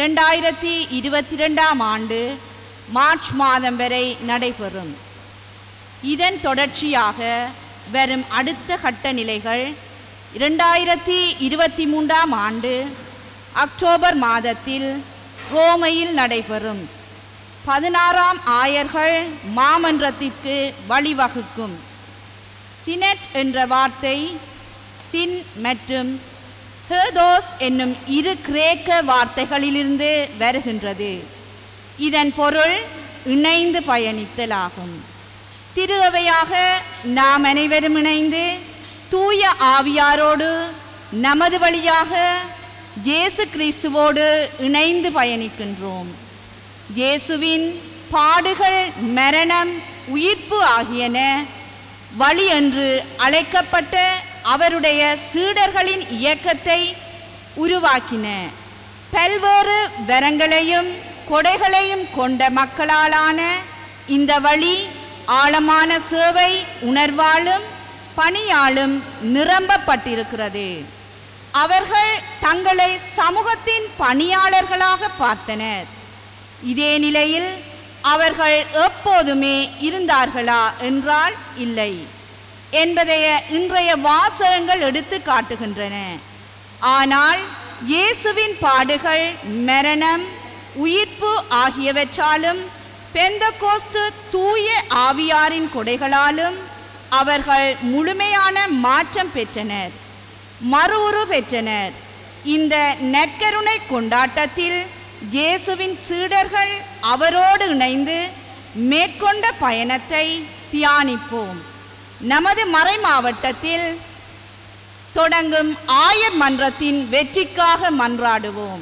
இரண்டாயிரத்தி இருபத்தி ரெண்டாம் ஆண்டு மார்ச் மாதம் வரை நடைபெறும் இதன் தொடர்ச்சியாக வரும் அடுத்த கட்ட நிலைகள் இரண்டாயிரத்தி இருபத்தி மூன்றாம் ஆண்டு அக்டோபர் மாதத்தில் ரோமையில் நடைபெறும் பதினாறாம் ஆயர்கள் மாமன்றத்திற்கு வழிவகுக்கும் சினட் என்ற வார்த்தை சின் மற்றும் ஹேதோஸ் என்னும் இரு கிரேக்க வார்த்தைகளிலிருந்து வருகின்றது இதன் பொருள் இணைந்து பயணித்தல் ஆகும் திரு அவையாக நாம் அனைவரும் இணைந்து தூய ஆவியாரோடு நமது வழியாக இயேசு கிறிஸ்துவோடு இணைந்து பயணிக்கின்றோம் இயேசுவின் பாடுகள் மரணம் உயிர்ப்பு ஆகியன வழி என்று அழைக்கப்பட்ட அவருடைய சீடர்களின் இயக்கத்தை உருவாக்கின பல்வேறு வரங்களையும் கொடைகளையும் கொண்ட மக்களாலான இந்த வழி ஆழமான சேவை உணர்வாலும் பணியாலும் நிரம்பப்பட்டிருக்கிறது அவர்கள் தங்களை சமூகத்தின் பணியாளர்களாக பார்த்தனர் இதே நிலையில் அவர்கள் எப்போதுமே இருந்தார்களா என்றால் இல்லை என்பதைய இன்றைய வாசகங்கள் எடுத்து காட்டுகின்றன ஆனால் இயேசுவின் பாடுகள் மரணம் உயிர்ப்பு ஆகியவற்றாலும் பெந்தகோஸ்து தூய ஆவியாரின் கொடைகளாலும் அவர்கள் முழுமையான மாற்றம் பெற்றனர் மறு உரு பெற்றனர் இந்த நற்கருணை கொண்டாட்டத்தில் இயேசுவின் சீடர்கள் அவரோடு இணைந்து மேற்கொண்ட பயணத்தை தியானிப்போம் நமது மறை மாவட்டத்தில் தொடங்கும் ஆயர் மன்றத்தின் வெற்றிக்காக மன்றாடுவோம்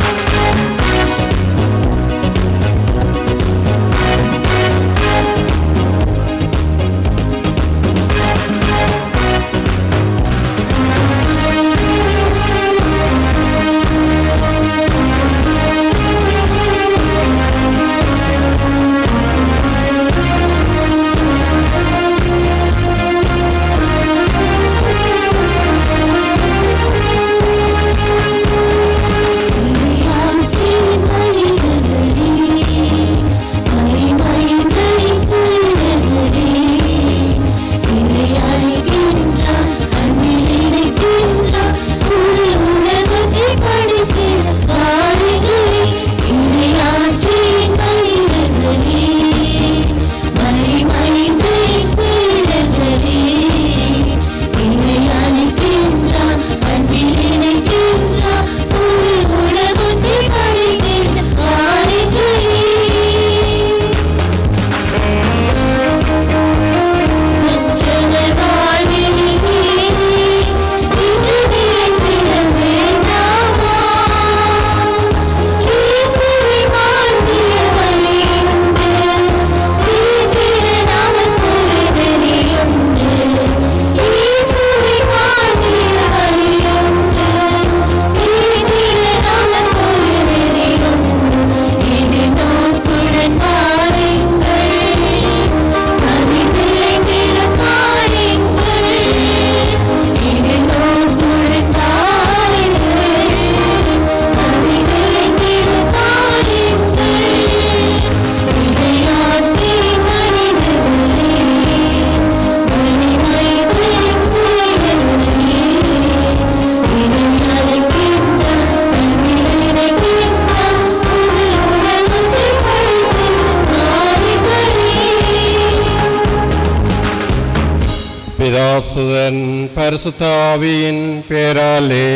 பிதாசுதன் பரிசுத்தாவியின் பேராலே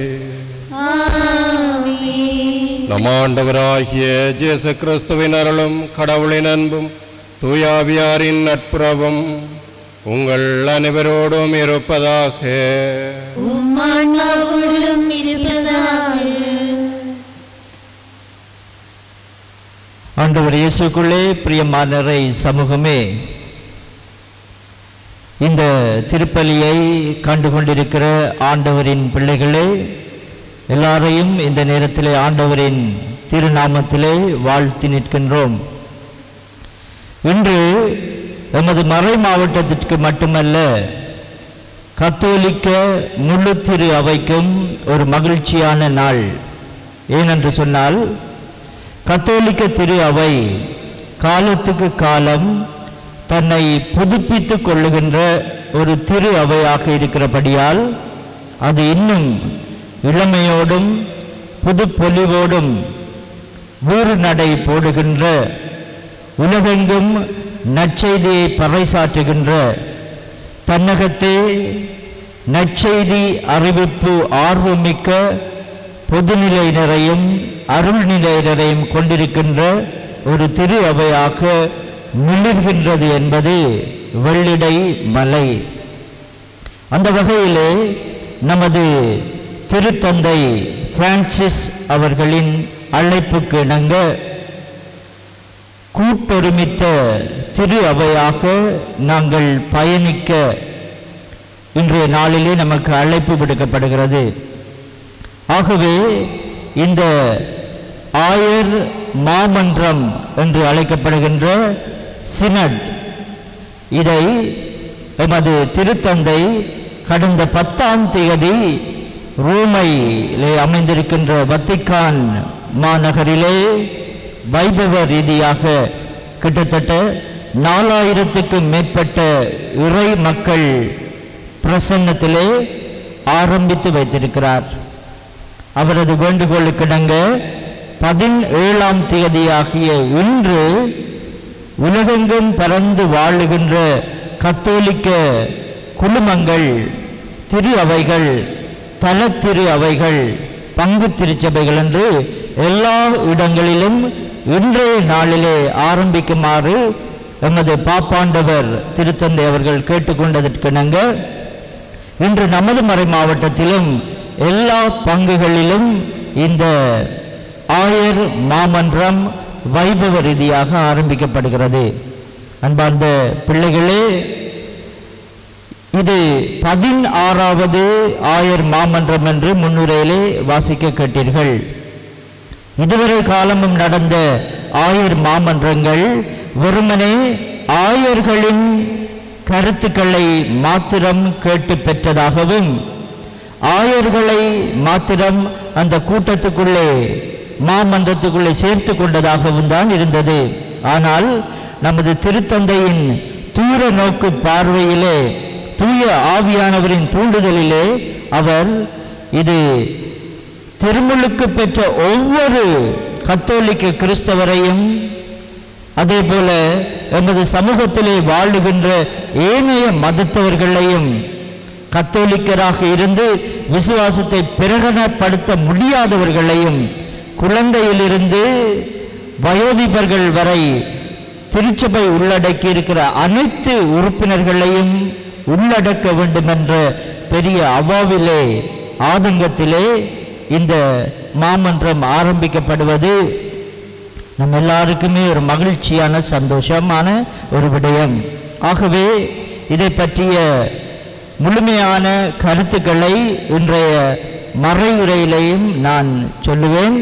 நம் ஆண்டவராகிய இயேசு கிறிஸ்துவின் அருளும் கடவுளின் அன்பும் தூயாவியாரின் நட்புறவும் உங்கள் அனைவரோடும் இருப்பதாக உம்மாண்டோடும் இருப்பதாக ஆண்டவர் இயேசுக்குள்ளே பிரியமானரை சமூகமே இந்த திருப்பலியை கண்டு கொண்டிருக்கிற ஆண்டவரின் பிள்ளைகளே எல்லாரையும் இந்த நேரத்திலே ஆண்டவரின் திருநாமத்திலே வாழ்த்தி நிற்கின்றோம் இன்று எமது மறை மாவட்டத்திற்கு மட்டுமல்ல கத்தோலிக்க முழு திரு அவைக்கும் ஒரு மகிழ்ச்சியான நாள் ஏனென்று சொன்னால் கத்தோலிக்க திரு அவை காலத்துக்கு காலம் தன்னை புதுப்பித்துக் கொள்ளுகின்ற ஒரு திரு அவையாக இருக்கிறபடியால் அது இன்னும் இளமையோடும் புது பொலிவோடும் வீறு நடை போடுகின்ற உலகெங்கும் நற்செய்தியை பறைசாற்றுகின்ற தன்னகத்தே நற்செய்தி அறிவிப்பு ஆர்வமிக்க பொதுநிலையினரையும் அருள்நிலையினரையும் கொண்டிருக்கின்ற ஒரு திரு அவையாக மிளிர்கின்றது என்பது வெள்ளிடை மலை அந்த வகையிலே நமது திருத்தந்தை பிரான்சிஸ் அவர்களின் அழைப்புக்கு இணங்க கூட்டொருமித்த திரு அவையாக நாங்கள் பயணிக்க இன்றைய நாளிலே நமக்கு அழைப்பு விடுக்கப்படுகிறது ஆகவே இந்த ஆயர் மாமன்றம் என்று அழைக்கப்படுகின்ற சினட் இதை எமது திருத்தந்தை கடந்த பத்தாம் தேதி ரோமையிலே அமைந்திருக்கின்ற வத்திக்கான் மாநகரிலே வைபவ ரீதியாக கிட்டத்தட்ட நாலாயிரத்துக்கும் மேற்பட்ட இறை மக்கள் பிரசன்னத்திலே ஆரம்பித்து வைத்திருக்கிறார் அவரது வேண்டுகோளுக்கிணங்க பதினேழாம் தேதியாகிய இன்று உலகெங்கும் பறந்து வாழுகின்ற கத்தோலிக்க குழுமங்கள் திரு அவைகள் தல திரு அவைகள் பங்கு திருச்சபைகள் என்று எல்லா இடங்களிலும் இன்றைய நாளிலே ஆரம்பிக்குமாறு எமது பாப்பாண்டவர் திருத்தந்தை அவர்கள் கேட்டுக்கொண்டதற்கிணங்க இன்று நமது மறை மாவட்டத்திலும் எல்லா பங்குகளிலும் இந்த ஆயர் மாமன்றம் வைபவ ரீதியாக ஆரம்பிக்கப்படுகிறது அன்பார்ந்த பிள்ளைகளே இது பதினாறாவது ஆயர் மாமன்றம் என்று முன்னுரையிலே வாசிக்க கேட்டீர்கள் இதுவரை காலமும் நடந்த ஆயர் மாமன்றங்கள் வெறுமனே ஆயர்களின் கருத்துக்களை மாத்திரம் கேட்டு பெற்றதாகவும் ஆயர்களை மாத்திரம் அந்த கூட்டத்துக்குள்ளே மாமன்றத்துக்குள்ளே சேர்த்து கொண்டதாகவும் தான் இருந்தது ஆனால் நமது திருத்தந்தையின் தூர நோக்கு பார்வையிலே தூய ஆவியானவரின் தூண்டுதலிலே அவர் இது திருமுழுக்கு பெற்ற ஒவ்வொரு கத்தோலிக்க கிறிஸ்தவரையும் அதே போல எமது சமூகத்திலே வாழுகின்ற ஏனைய மதத்தவர்களையும் கத்தோலிக்கராக இருந்து விசுவாசத்தை பிரகடனப்படுத்த முடியாதவர்களையும் குழந்தையிலிருந்து வயோதிபர்கள் வரை திருச்சபை உள்ளடக்கி இருக்கிற அனைத்து உறுப்பினர்களையும் உள்ளடக்க வேண்டும் என்ற பெரிய அவாவிலே ஆதங்கத்திலே இந்த மாமன்றம் ஆரம்பிக்கப்படுவது நம்ம எல்லாருக்குமே ஒரு மகிழ்ச்சியான சந்தோஷமான ஒரு விடயம் ஆகவே இதை பற்றிய முழுமையான கருத்துக்களை இன்றைய மறைவுரையிலையும் நான் சொல்லுவேன்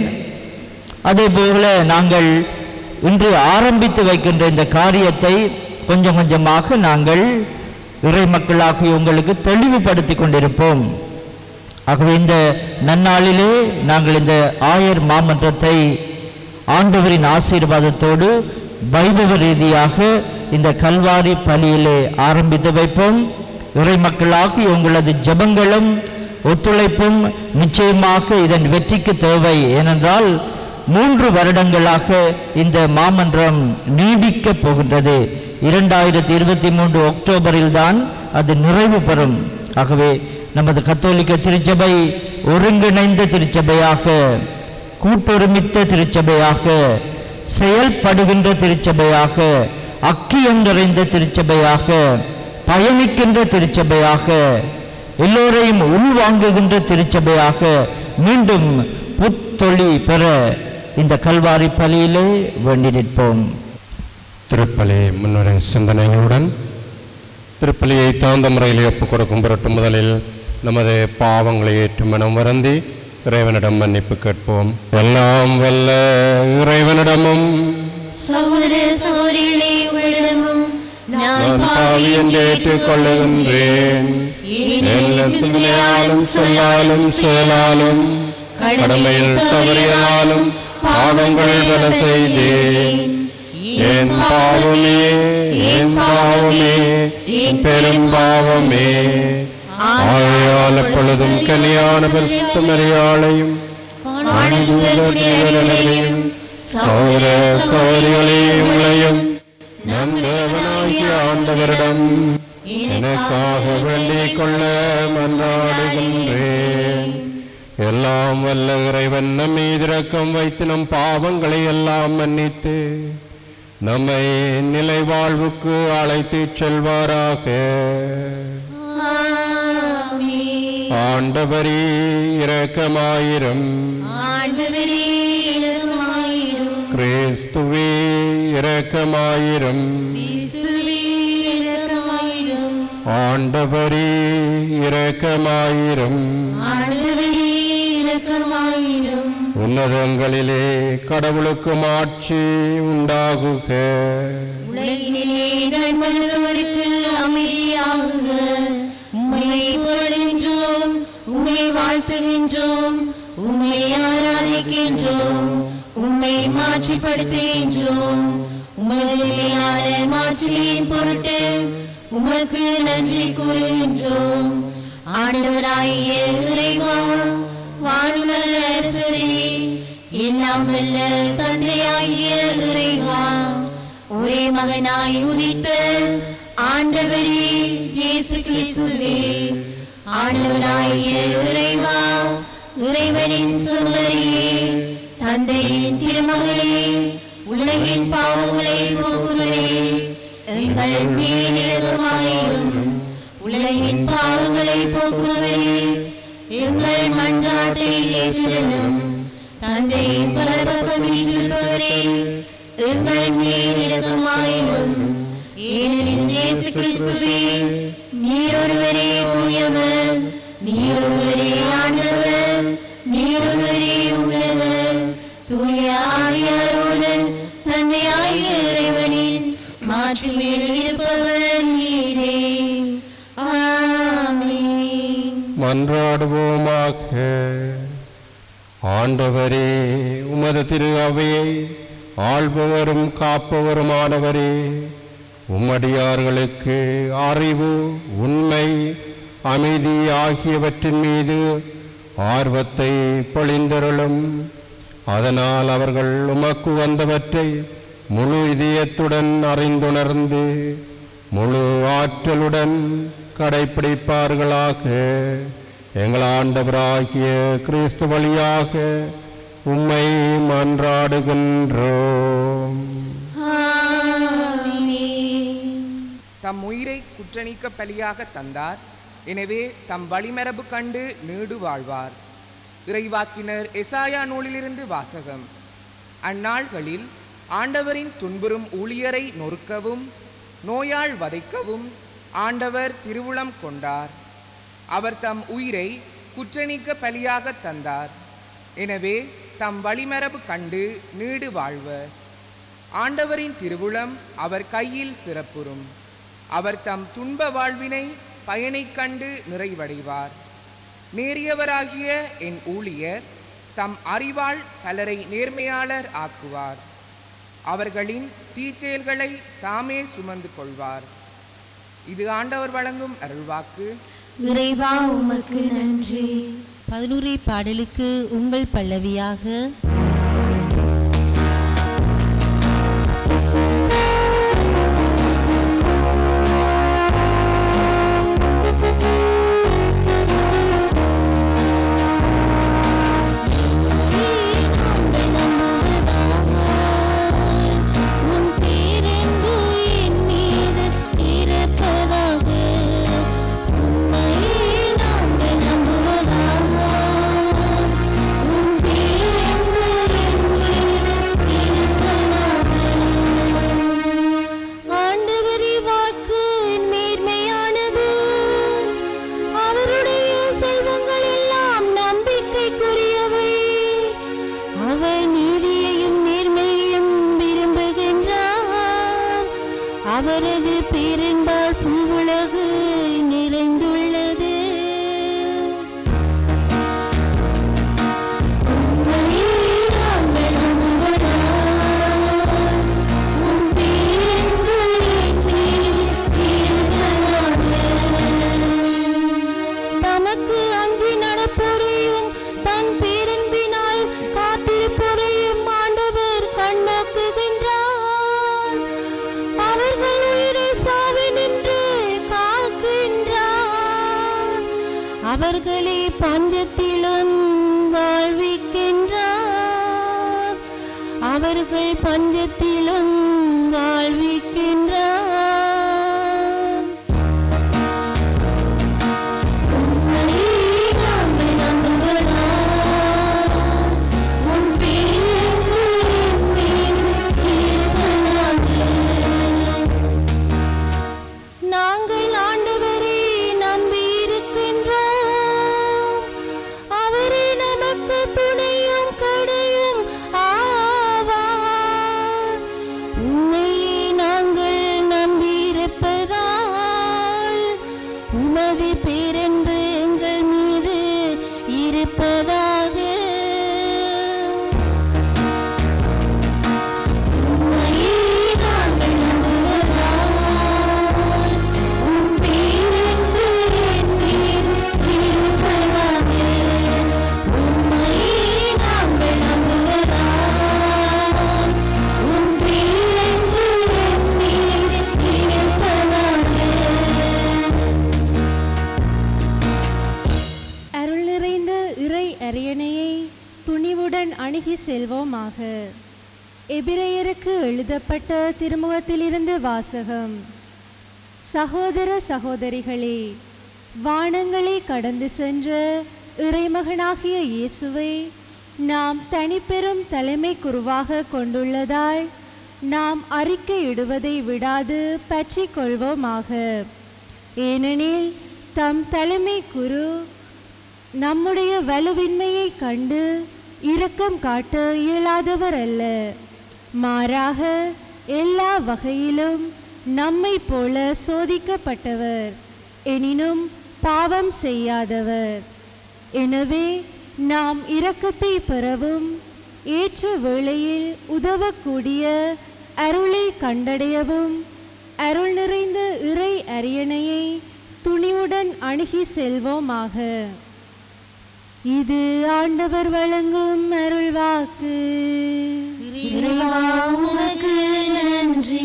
அதே போல நாங்கள் இன்று ஆரம்பித்து வைக்கின்ற இந்த காரியத்தை கொஞ்சம் கொஞ்சமாக நாங்கள் இறை மக்களாகிய உங்களுக்கு தெளிவுபடுத்தி கொண்டிருப்போம் ஆகவே இந்த நன்னாளிலே நாங்கள் இந்த ஆயர் மாமன்றத்தை ஆண்டவரின் ஆசீர்வாதத்தோடு வைபவ ரீதியாக இந்த கல்வாரி பலியிலே ஆரம்பித்து வைப்போம் இறை மக்களாகி உங்களது ஜெபங்களும் ஒத்துழைப்பும் நிச்சயமாக இதன் வெற்றிக்கு தேவை ஏனென்றால் மூன்று வருடங்களாக இந்த மாமன்றம் நீடிக்கப் போகின்றது இரண்டாயிரத்தி இருபத்தி மூன்று அக்டோபரில் தான் அது நிறைவு பெறும் ஆகவே நமது கத்தோலிக்க திருச்சபை ஒருங்கிணைந்த திருச்சபையாக கூட்டொருமித்த திருச்சபையாக செயல்படுகின்ற திருச்சபையாக அக்கியம் நிறைந்த திருச்சபையாக பயணிக்கின்ற திருச்சபையாக எல்லோரையும் உள்வாங்குகின்ற திருச்சபையாக மீண்டும் புத்தொளி பெற இந்த கல்வாரி பலியிலே வேண்டி நிற்போம் திருப்பலி முன்னுரை சிந்தனைகளுடன் திருப்பலியை தகுந்த முறையில் ஒப்புக் கொடுக்கும் பொருட்டு முதலில் நமது பாவங்களை ஏற்று மனம் வருந்தி இறைவனிடம் மன்னிப்பு கேட்போம் எல்லாம் வல்ல இறைவனிடமும் சகோதர சகோதரிகளே உங்களிடமும் நான் பாவி என்று ஏற்றுக்கொள்ளுகின்றேன் எல்லா சிந்தனையாலும் சொல்லாலும் செயலாலும் கடமையில் தவறியதாலும் பாவங்கள் பல செய்தேன் என் பாவமே என் பாவமே என் பெரும் பாவமே ஆகையால் எப்பொழுதும் கல்யாண பரிசுத்த மரியாளையும் சௌர சௌரிகளையும் உங்களையும் நம் தேவனாகிய ஆண்டவரிடம் எனக்காக வேண்டிக் கொள்ள மன்றாடுகின்றேன் எல்லாம் வல்ல இறைவன் நம் மீது இரக்கம் வைத்து நம் பாவங்களை எல்லாம் மன்னித்து நம்மை நிலை வாழ்வுக்கு அழைத்துச் செல்வாராக ஆமென். ஆண்டவரே இரக்கமாயிரம் ஆண்டவரே இரக்கமாயிரும். கிறிஸ்துவே இரக்கமாயிரம் கிறிஸ்துவே இரக்கமாயிரும். ஆண்டவரே இரக்கமாயிரம் ஆண்டவரே இரக்கமாயிரும். உன்னதங்களிலே கடவுளுக்கு ஆட்சி உண்டாகுக உலகினிலே நண்பர்களுக்கு அமைதியாகுக உம்மை புகழ்கின்றோம் உம்மை வாழ்த்துகின்றோம் உம்மை ஆராதிக்கின்றோம் உம்மை மாட்சிப்படுத்துகின்றோம் உமது நிலையான மாட்சியின் பொருட்டு உமக்கு நன்றி கூறுகின்றோம் ஆண்டவராகிய இறைவா வானுலக அரசரே எல்லாம் வல்ல தந்தையாகிய இறைவா ஒரே மகனாய் உதித்த ஆண்டவரே இயேசு கிறிஸ்துவே ஆண்டவராகிய இறைவா இறைவனின் சுந்தரியே தந்தையின் திருமகளே உலகின் பாவங்களை போக்குவரே எங்கள் மேலிடமாயிரும் உலகின் பாவங்களை போக்குவரே எங்கள் மன்றாட்டை ஏற்றிடலும் தந்தையின் பலபக்கம் வீற்றிருப்பவரே எங்கள் மேலிடமாயிரும் ஏனெனில் இயேசு கிறிஸ்துவே நீர் ஒருவரே தூயவர் நீர் ஒருவரே ஆண்டவர் நீர் ஒருவரே உணவர் தூய ஆவியாருடன் தந்தையாகிய இறைவனின் மாற்று மேல் இருப்பவர் நீரே ஆமென் மன்றாடுவோமாக ஆண்டவரே உமது திரு அவையை ஆள்பவரும் காப்பவருமானவரே உம்மடியார்களுக்கு அறிவு உண்மை அமைதி ஆகியவற்றின் மீது ஆர்வத்தை பொழிந்தருளும் அதனால் அவர்கள் உமக்கு வந்தவற்றை முழு இதயத்துடன் அறிந்துணர்ந்து முழு ஆற்றலுடன் கடைப்பிடிப்பார்களாக எங்கள் ஆண்டவராகிய கிறிஸ்து வழியாக உம்மை மன்றாடுகின்றோம் ஆமென் தம் உயிரை குற்றநீக்க பலியாக தந்தார் எனவே தம் வழிமரபு கண்டு நீடு வாழ்வார் இறைவாக்கினர் எசாயா நூலிலிருந்து வாசகம் அந்நாள்களில் ஆண்டவரின் துன்புறும் ஊழியரை நொறுக்கவும் நோயால் வதைக்கவும் ஆண்டவர் திருவுளம் கொண்டார் அவர் தம் உயிரை குற்றநீக்க பலியாக தந்தார் எனவே தம் வழிமரபு கண்டு நீடு வாழ்வர் ஆண்டவரின் திருவுளம் அவர் கையில் சிறப்புறும் அவர் தம் துன்ப வாழ்வினை பயனைக் கண்டு நிறைவடைவார் நேரியவராகிய என் ஊழியர் தம் அறிவால் பலரை நேர்மையாளர் ஆக்குவார் அவர்களின் தீச்செயல்களை தாமே சுமந்து கொள்வார் இது ஆண்டவர் வழங்கும் அருள்வாக்கு இறைவா உமக்கு நன்றி பதினூறை பாடலுக்கு உங்கள் பல்லவியாக உன் பேரன்பு என் மீது இருப்பதாக உம்மையே நாங்கள் நம்புவதாக உன் பேரன்பு என் மீது இருப்பதாக ஆண்டவரே வாக்கு நேர்மையானது அவருடைய செல்வங்கள் எல்லாம் நம்பிக்கைக்குரியவை அவர் நீதியையும் நேர்மையையும் விரும்புகின்றார் அவரது பேரன்பால் பூவுலகு நிறைந்துள்ளது அவர்களை பஞ்சத்திலும் வாழ்விக்கின்றார் அவர்கள் பஞ்சத்திலும் வாழ்விக்கின்றார் உம்மை நாங்கள் நம்புவதா உன் பேருக்கு என் மீது இருப்பதாக. நாங்கள் ஆண்டவரை நம்பியிருக்கின்றோம் அவரே நமக்கு துணையும் கடையும் ஆவார் உண்மையை நாங்கள் நம்பியிருப்பதால் உமது பேரன்பு எங்கள் மீது இருப்பதாக உம்மையே நாங்கள் நம்புவதால் உம் பேரன்பு என் மீது இருப்பதாக. உம்மையே நாங்கள் நம்புவதால் உம் பேரன்பு என் மீது இருப்பதாக. அருள் நிறைந்த இறை அரியணையை துணிவுடன் அணுகி செல்வோமாக எபிரேயருக்கு எழுதப்பட்ட திருமுகத்திலிருந்து வாசகம் சகோதர சகோதரிகளே வானங்களை கடந்து சென்ற இறைமகனாகிய இயேசுவை நாம் தனிப்பெரும் தலைமை குருவாக கொண்டுள்ளதால் நாம் அறிக்கையிடுவதை விடாது பற்றிக் கொள்வோமாக ஏனெனில் தம் தலைமை குரு நம்முடைய வலுவின்மையை கண்டு இரக்கம் காட்ட இயலாதவர் அல்ல மாறாக எல்லா வகையிலும் நம்மை போல சோதிக்கப்பட்டவர் எனினும் பாவம் செய்யாதவர் எனவே நாம் இரக்கத்தை பெறவும் ஏற்ற வேளையில் உதவக்கூடிய அருளை கண்டடையவும் அருள் நிறைந்த இறை அரியணையை துணிவுடன் அணுகி செல்வோமாக இது ஆண்டவர் வழங்கும் அருள்வாக்கு இறைவா உமக்கு நன்றி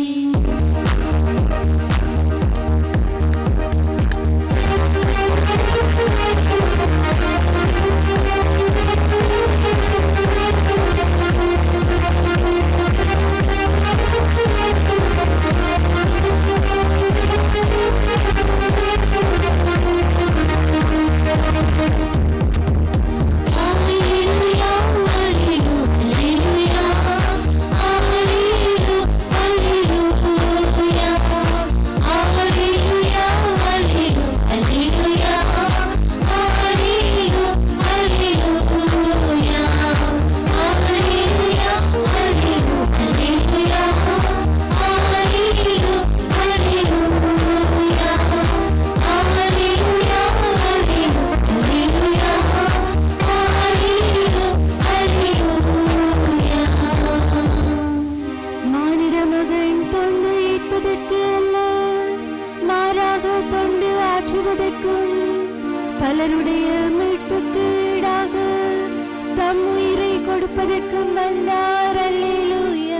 Alleluia, alleluia, alleluia, alleluia, alleluia, alleluia, alleluia, alleluia, alleluia, alleluia, alleluia, alleluia, alleluia. மானிட மகன் தொண்டு ஏற்பதற்கு அல்ல மாறாக தொண்டு ஆற்றுவதற்கும் பலருடைய மீட்புக்கு ஈடாக தம் உயிரை கொடுப்பதற்கும் வந்தார் அல்லேலூயா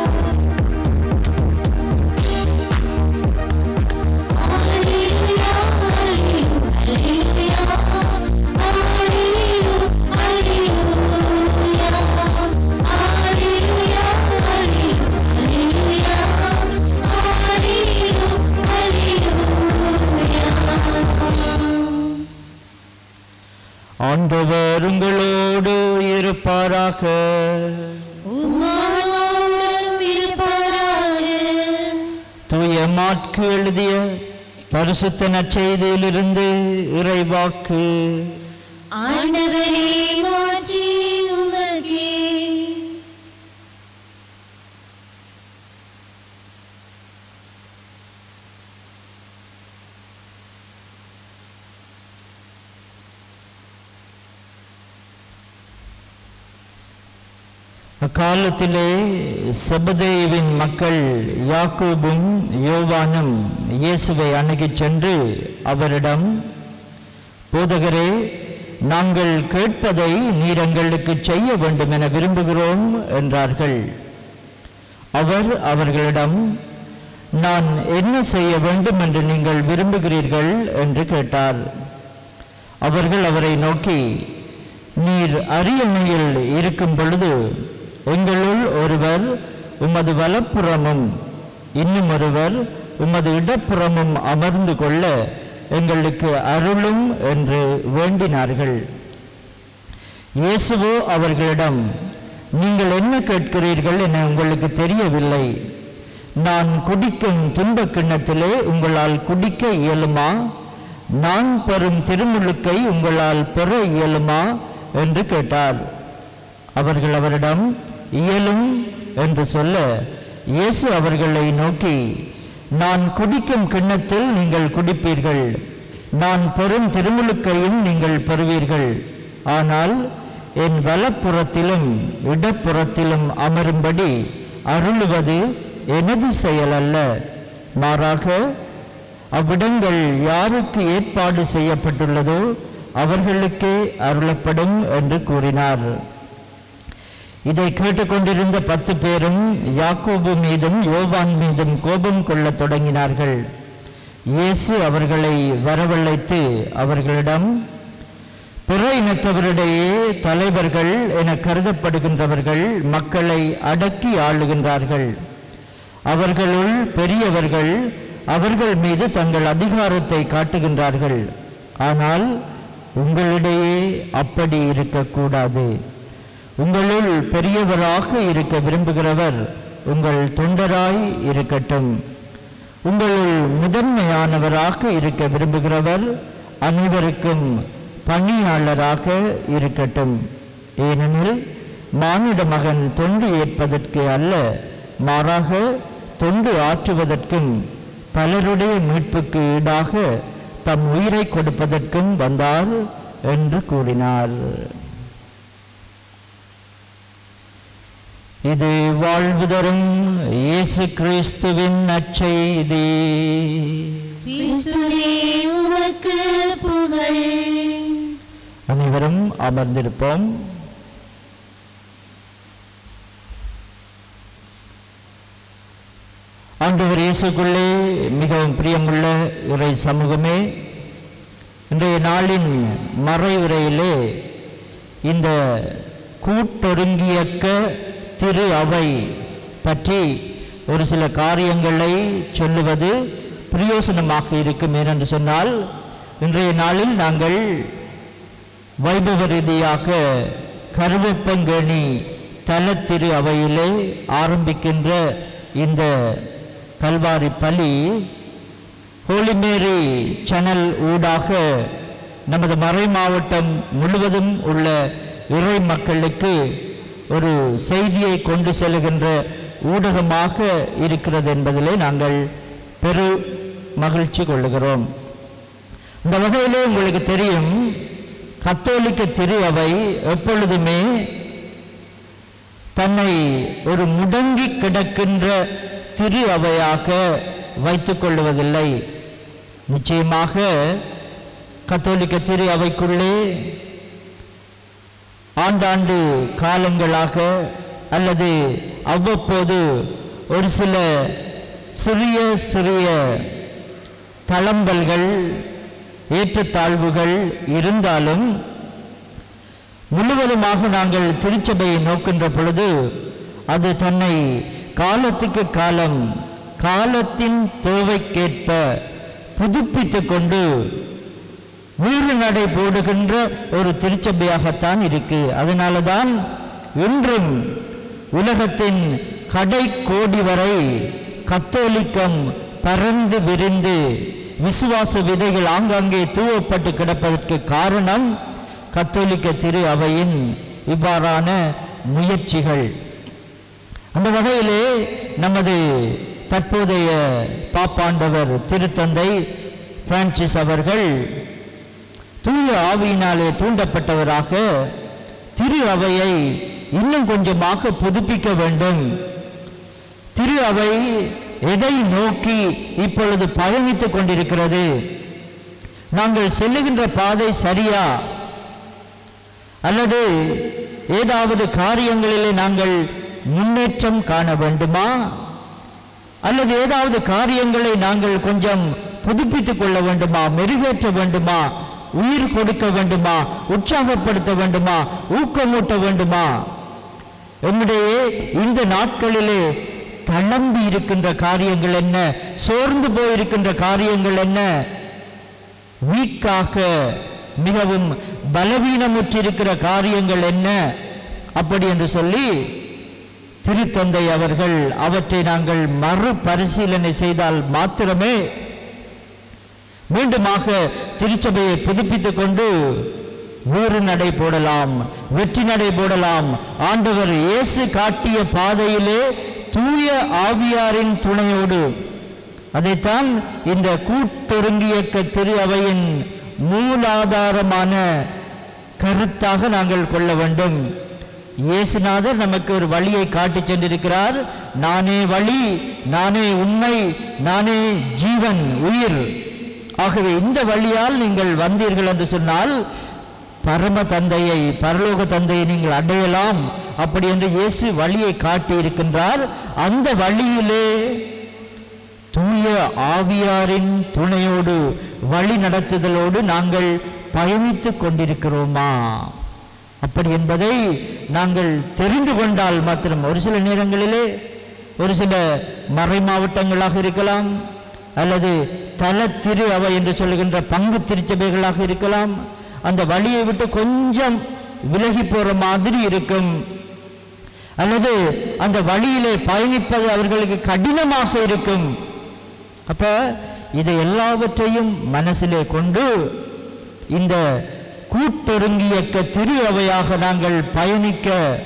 ஆண்டவர் உங்களோடு இருப்பாராக தூய மாற்கு எழுதிய பரிசுத்த நற்செய்தியிலிருந்து இறைவாக்கு ஆண்டவரே மாற்றி உமக்கே அக்காலத்திலே செபதேவின் மக்கள் யாக்கோபும் யோவானும் இயேசுவை அணுகிச் சென்று அவரிடம் போதகரே நாங்கள் கேட்பதை நீர் எங்களுக்கு செய்ய வேண்டும் என விரும்புகிறோம் என்றார்கள் அவர் அவர்களிடம் நான் என்ன செய்ய வேண்டும் என்று நீங்கள் விரும்புகிறீர்கள் என்று கேட்டார் அவர்கள் அவரை நோக்கி நீர் அரியணையில் இருக்கும் பொழுது எங்களுள் ஒருவர் உமது வலப்புறமும் இன்னும் ஒருவர் உமது இடப்புறமும் அமர்ந்து கொள்ள எங்களுக்கு அருளும் என்று வேண்டினார்கள் இயேசுவோ அவர்களிடம் நீங்கள் என்ன கேட்கிறீர்கள் என உங்களுக்கு தெரியவில்லை நான் குடிக்கும் துன்பக் கிண்ணத்திலே உங்களால் குடிக்க இயலுமா நான் பெறும் திருமுழுக்கை உங்களால் பெற இயலுமா என்று கேட்டார் அவர்கள் அவரிடம் இயலும் என்று சொல்ல இயேசு அவர்களை நோக்கி நான் குடிக்கும் கிண்ணத்தில் நீங்கள் குடிப்பீர்கள் நான் பெறும் திருமுழுக்கையும் நீங்கள் பெறுவீர்கள் ஆனால் என் வலப்புறத்திலும் இடப்புறத்திலும் அமரும்படி அருளுவது எனது செயல் அல்ல மாறாக அவ்விடங்கள் யாருக்கு ஏற்பாடு செய்யப்பட்டுள்ளதோ அவர்களுக்கே அருளப்படும் என்று கூறினார் இதை கேட்டுக்கொண்டிருந்த பத்து பேரும் யாக்கோபு மீதும் யோவான் மீதும் கோபம் கொள்ளத் தொடங்கினார்கள் இயேசு அவர்களை வரவழைத்து அவர்களிடம் பிற இனத்தவரிடையே தலைவர்கள் என கருதப்படுகின்றவர்கள் மக்களை அடக்கி ஆளுகின்றார்கள் அவர்களுள் பெரியவர்கள் அவர்கள் மீது தங்கள் அதிகாரத்தை காட்டுகின்றார்கள் ஆனால் உங்களிடையே அப்படி இருக்கக்கூடாது உங்களுள் பெரியவராக இருக்க விரும்புகிறவர் உங்கள் தொண்டராய் இருக்கட்டும் உங்களுள் முதன்மையானவராக இருக்க விரும்புகிறவர் அனைவருக்கும் பணியாளராக இருக்கட்டும் ஏனெனில் மானிட மகன் தொண்டு ஏற்பதற்கு அல்ல மாறாக தொண்டு ஆற்றுவதற்கும் பலருடைய மீட்புக்கு ஈடாக தம் உயிரை கொடுப்பதற்கும் வந்தார் என்று கூறினார் இது வாழ்வு தரும் இயேசு கிறிஸ்துவின் நற்செய்தி கிறிஸ்துவே உமக்கு புகழ் அனைவரும் அமர்ந்திருப்போம் ஆண்டவர் இயேசுக்குள்ளே மிகவும் பிரியமுள்ள இறை சமூகமே இன்றைய நாளின் மறைவுரையிலே இந்த கூட்டொருங்கியக்க திரு அவை பற்றி ஒரு சில காரியங்களை சொல்லுவது பிரயோசனமாக இருக்கும் ஏனென்று சொன்னால் இன்றைய நாளில் நாங்கள் வைபவ ரீதியாக கருவப்பங்கேணி தலத்திரு அவையிலே ஆரம்பிக்கின்ற இந்த கல்வாரி பலி ஹோலிமேரி சேனல் ஊடாக நமது மறை மாவட்டம் முழுவதும் உள்ள இறை மக்களுக்கு ஒரு செய்தியை கொண்டு செல்கின்ற ஊடகமாக இருக்கிறது என்பதிலே நாங்கள் பெரு மகிழ்ச்சி கொள்ளுகிறோம் இந்த வகையிலே உங்களுக்கு தெரியும் கத்தோலிக்க திரு அவை எப்பொழுதுமே தன்னை ஒரு முடங்கி கிடக்கின்ற திரு அவையாக வைத்துக் கொள்வதில்லை நிச்சயமாக கத்தோலிக்க திரு அவைக்குள்ளே ஆண்டாண்டு காலங்களாக அல்லது அவ்வப்போது ஒரு சில சிறிய சிறிய தளம்பல்கள் ஏற்றத்தாழ்வுகள் இருந்தாலும் முழுவதுமாக நாங்கள் திருச்சபையை நோக்கின்ற பொழுது அது தன்னை காலத்துக்கு காலம் காலத்தின் தேவைக்கேற்ப புதுப்பித்து கொண்டு வீறு நடை போடுகின்ற ஒரு திருச்சபையாகத்தான் இருக்கு அதனால தான் இன்றும் உலகத்தின் கடை கோடி வரை கத்தோலிக்கம் பறந்து விரிந்து விசுவாச விதைகள் ஆங்காங்கே தூவப்பட்டு கிடப்பதற்கு காரணம் கத்தோலிக்க திரு அவையின் இவ்வாறான முயற்சிகள் அந்த வகையிலே நமது தற்போதைய பாப்பாண்டவர் திருத்தந்தை பிரான்சிஸ் அவர்கள் தூய ஆவியினாலே தூண்டப்பட்டவராக திரு அவையை இன்னும் கொஞ்சமாக புதுப்பிக்க வேண்டும் திரு அவை எதை நோக்கி இப்பொழுது பயணித்துக் கொண்டிருக்கிறது நாங்கள் செல்லுகின்ற பாதை சரியா அல்லது ஏதாவது காரியங்களிலே நாங்கள் முன்னேற்றம் காண வேண்டுமா அல்லது ஏதாவது காரியங்களை நாங்கள் கொஞ்சம் புதுப்பித்துக் கொள்ள வேண்டுமா மெருகேற்ற வேண்டுமா உயிர் கொடுக்க வேண்டுமா உற்சாகப்படுத்த வேண்டுமா ஊக்கமூட்ட வேண்டுமா நம்முடைய இந்த நாட்களிலே தளம்பி இருக்கின்ற காரியங்கள் என்ன சோர்ந்து போயிருக்கின்ற காரியங்கள் என்ன வீக்காக மிகவும் பலவீனமுற்றிருக்கிற காரியங்கள் என்ன அப்படி என்று சொல்லி திருத்தந்தை அவர்கள் அவற்றை நாங்கள் மறுபரிசீலனை செய்தால் மாத்திரமே மீண்டுமாக திருச்சபையை புதுப்பித்துக் கொண்டு ஊறு நடை போடலாம் வெற்றி நடை போடலாம் ஆண்டவர் இயேசு காட்டிய பாதையிலே தூய ஆவியாரின் துணையோடு அதைத்தான் இந்த கூட்டொருங்கியக்க திரு அவையின் மூலாதாரமான கருத்தாக நாங்கள் கொள்ள வேண்டும் இயேசுநாதர் நமக்கு ஒரு வழியை காட்டிச் சென்றிருக்கிறார் நானே வழி நானே உண்மை நானே ஜீவன் உயிர் ஆகவே இந்த வழியால் நீங்கள் வந்தீர்கள் என்று சொன்னால் பரம தந்தையை பரலோக தந்தையை நீங்கள் அடையலாம் அப்படி என்று இயேசு வழியை காட்டி இருக்கின்றார் அந்த வழியிலே தூய ஆவியாரின் துணையோடு வழி நடத்துதலோடு நாங்கள் பயணித்துக் கொண்டிருக்கிறோமா அப்படி என்பதை நாங்கள் தெரிந்து கொண்டால் மாத்திரம் ஒரு சில நேரங்களிலே ஒரு சில மறை மாவட்டங்களாக இருக்கலாம் அல்லது தல திரு அவை என்று சொல்லுகின்ற பங்கு திருச்சபைகளாக இருக்கலாம் அந்த வழியை விட்டு கொஞ்சம் விலகி போற மாதிரி இருக்கும் அல்லது அந்த வழியிலே பயணிப்பது அவர்களுக்கு கடினமாக இருக்கும் அப்ப இதை எல்லாவற்றையும் மனசிலே கொண்டு இந்த கூட்டொருங்கியக்க திரு அவையாக நாங்கள் பயணிக்க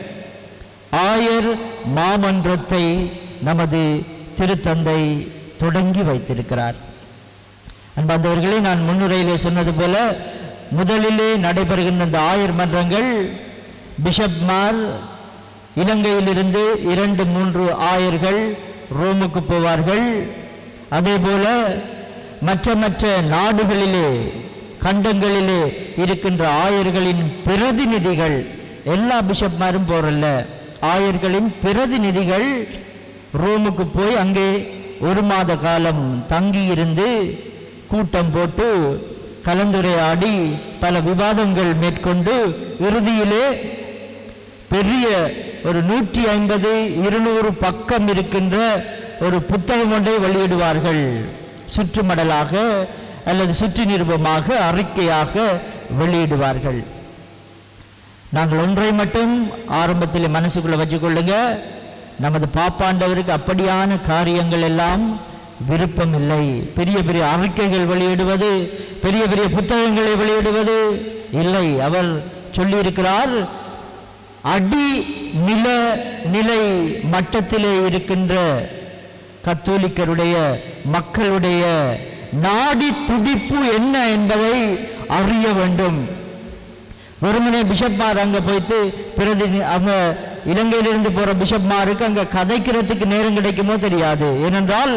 ஆயர் மாமன்றத்தை நமது திருத்தந்தை தொடங்கி வைத்திருக்கிறார் அன்பாந்தவர்களே நான் முன்னுரையிலே சொன்னது போல முதலிலே நடைபெறுகின்ற இந்த ஆயர் மன்றங்கள் பிஷப்மார் இலங்கையிலிருந்து இரண்டு மூன்று ஆயர்கள் ரோமுக்கு போவார்கள் அதே போல மற்ற மற்ற நாடுகளிலே கண்டங்களிலே இருக்கின்ற ஆயர்களின் பிரதிநிதிகள் எல்லா பிஷப்மாரும் போறல்ல ஆயர்களின் பிரதிநிதிகள் ரோமுக்கு போய் அங்கே ஒரு மாத காலம் தங்கியிருந்து கூட்டம் போட்டு கலந்துரையாடி பல விவாதங்கள் மேற்கொண்டு இறுதியிலே பெரிய ஒரு நூற்றி ஐம்பது இருநூறு பக்கம் இருக்கின்ற ஒரு புத்தகம் ஒன்றை வெளியிடுவார்கள் சுற்றுமடலாக அல்லது சுற்று நிருபமாக அறிக்கையாக வெளியிடுவார்கள் நாங்கள் ஒன்றை மட்டும் ஆரம்பத்தில் மனசுக்குள்ள வச்சுக்கொள்ளுங்க நமது பாப்பாண்டவருக்கு அப்படியான காரியங்கள் எல்லாம் விருப்பம் இல்லை பெரிய பெரிய அறிக்கைகள் வெளியிடுவது பெரிய பெரிய புத்தகங்களை வெளியிடுவது இல்லை அவர் சொல்லியிருக்கிறார் அடி நில நிலை மட்டத்திலே இருக்கின்ற கத்தோலிக்கருடைய மக்களுடைய நாடி துடிப்பு என்ன என்பதை அறிய வேண்டும் வெறுமனே பிஷப்மார் அங்க போயிட்டு பிரதி அங்க இலங்கையிலிருந்து போற பிஷப்மாருக்கு அங்க கதைக்கிறதுக்கு நேரம் கிடைக்குமோ தெரியாது ஏனென்றால்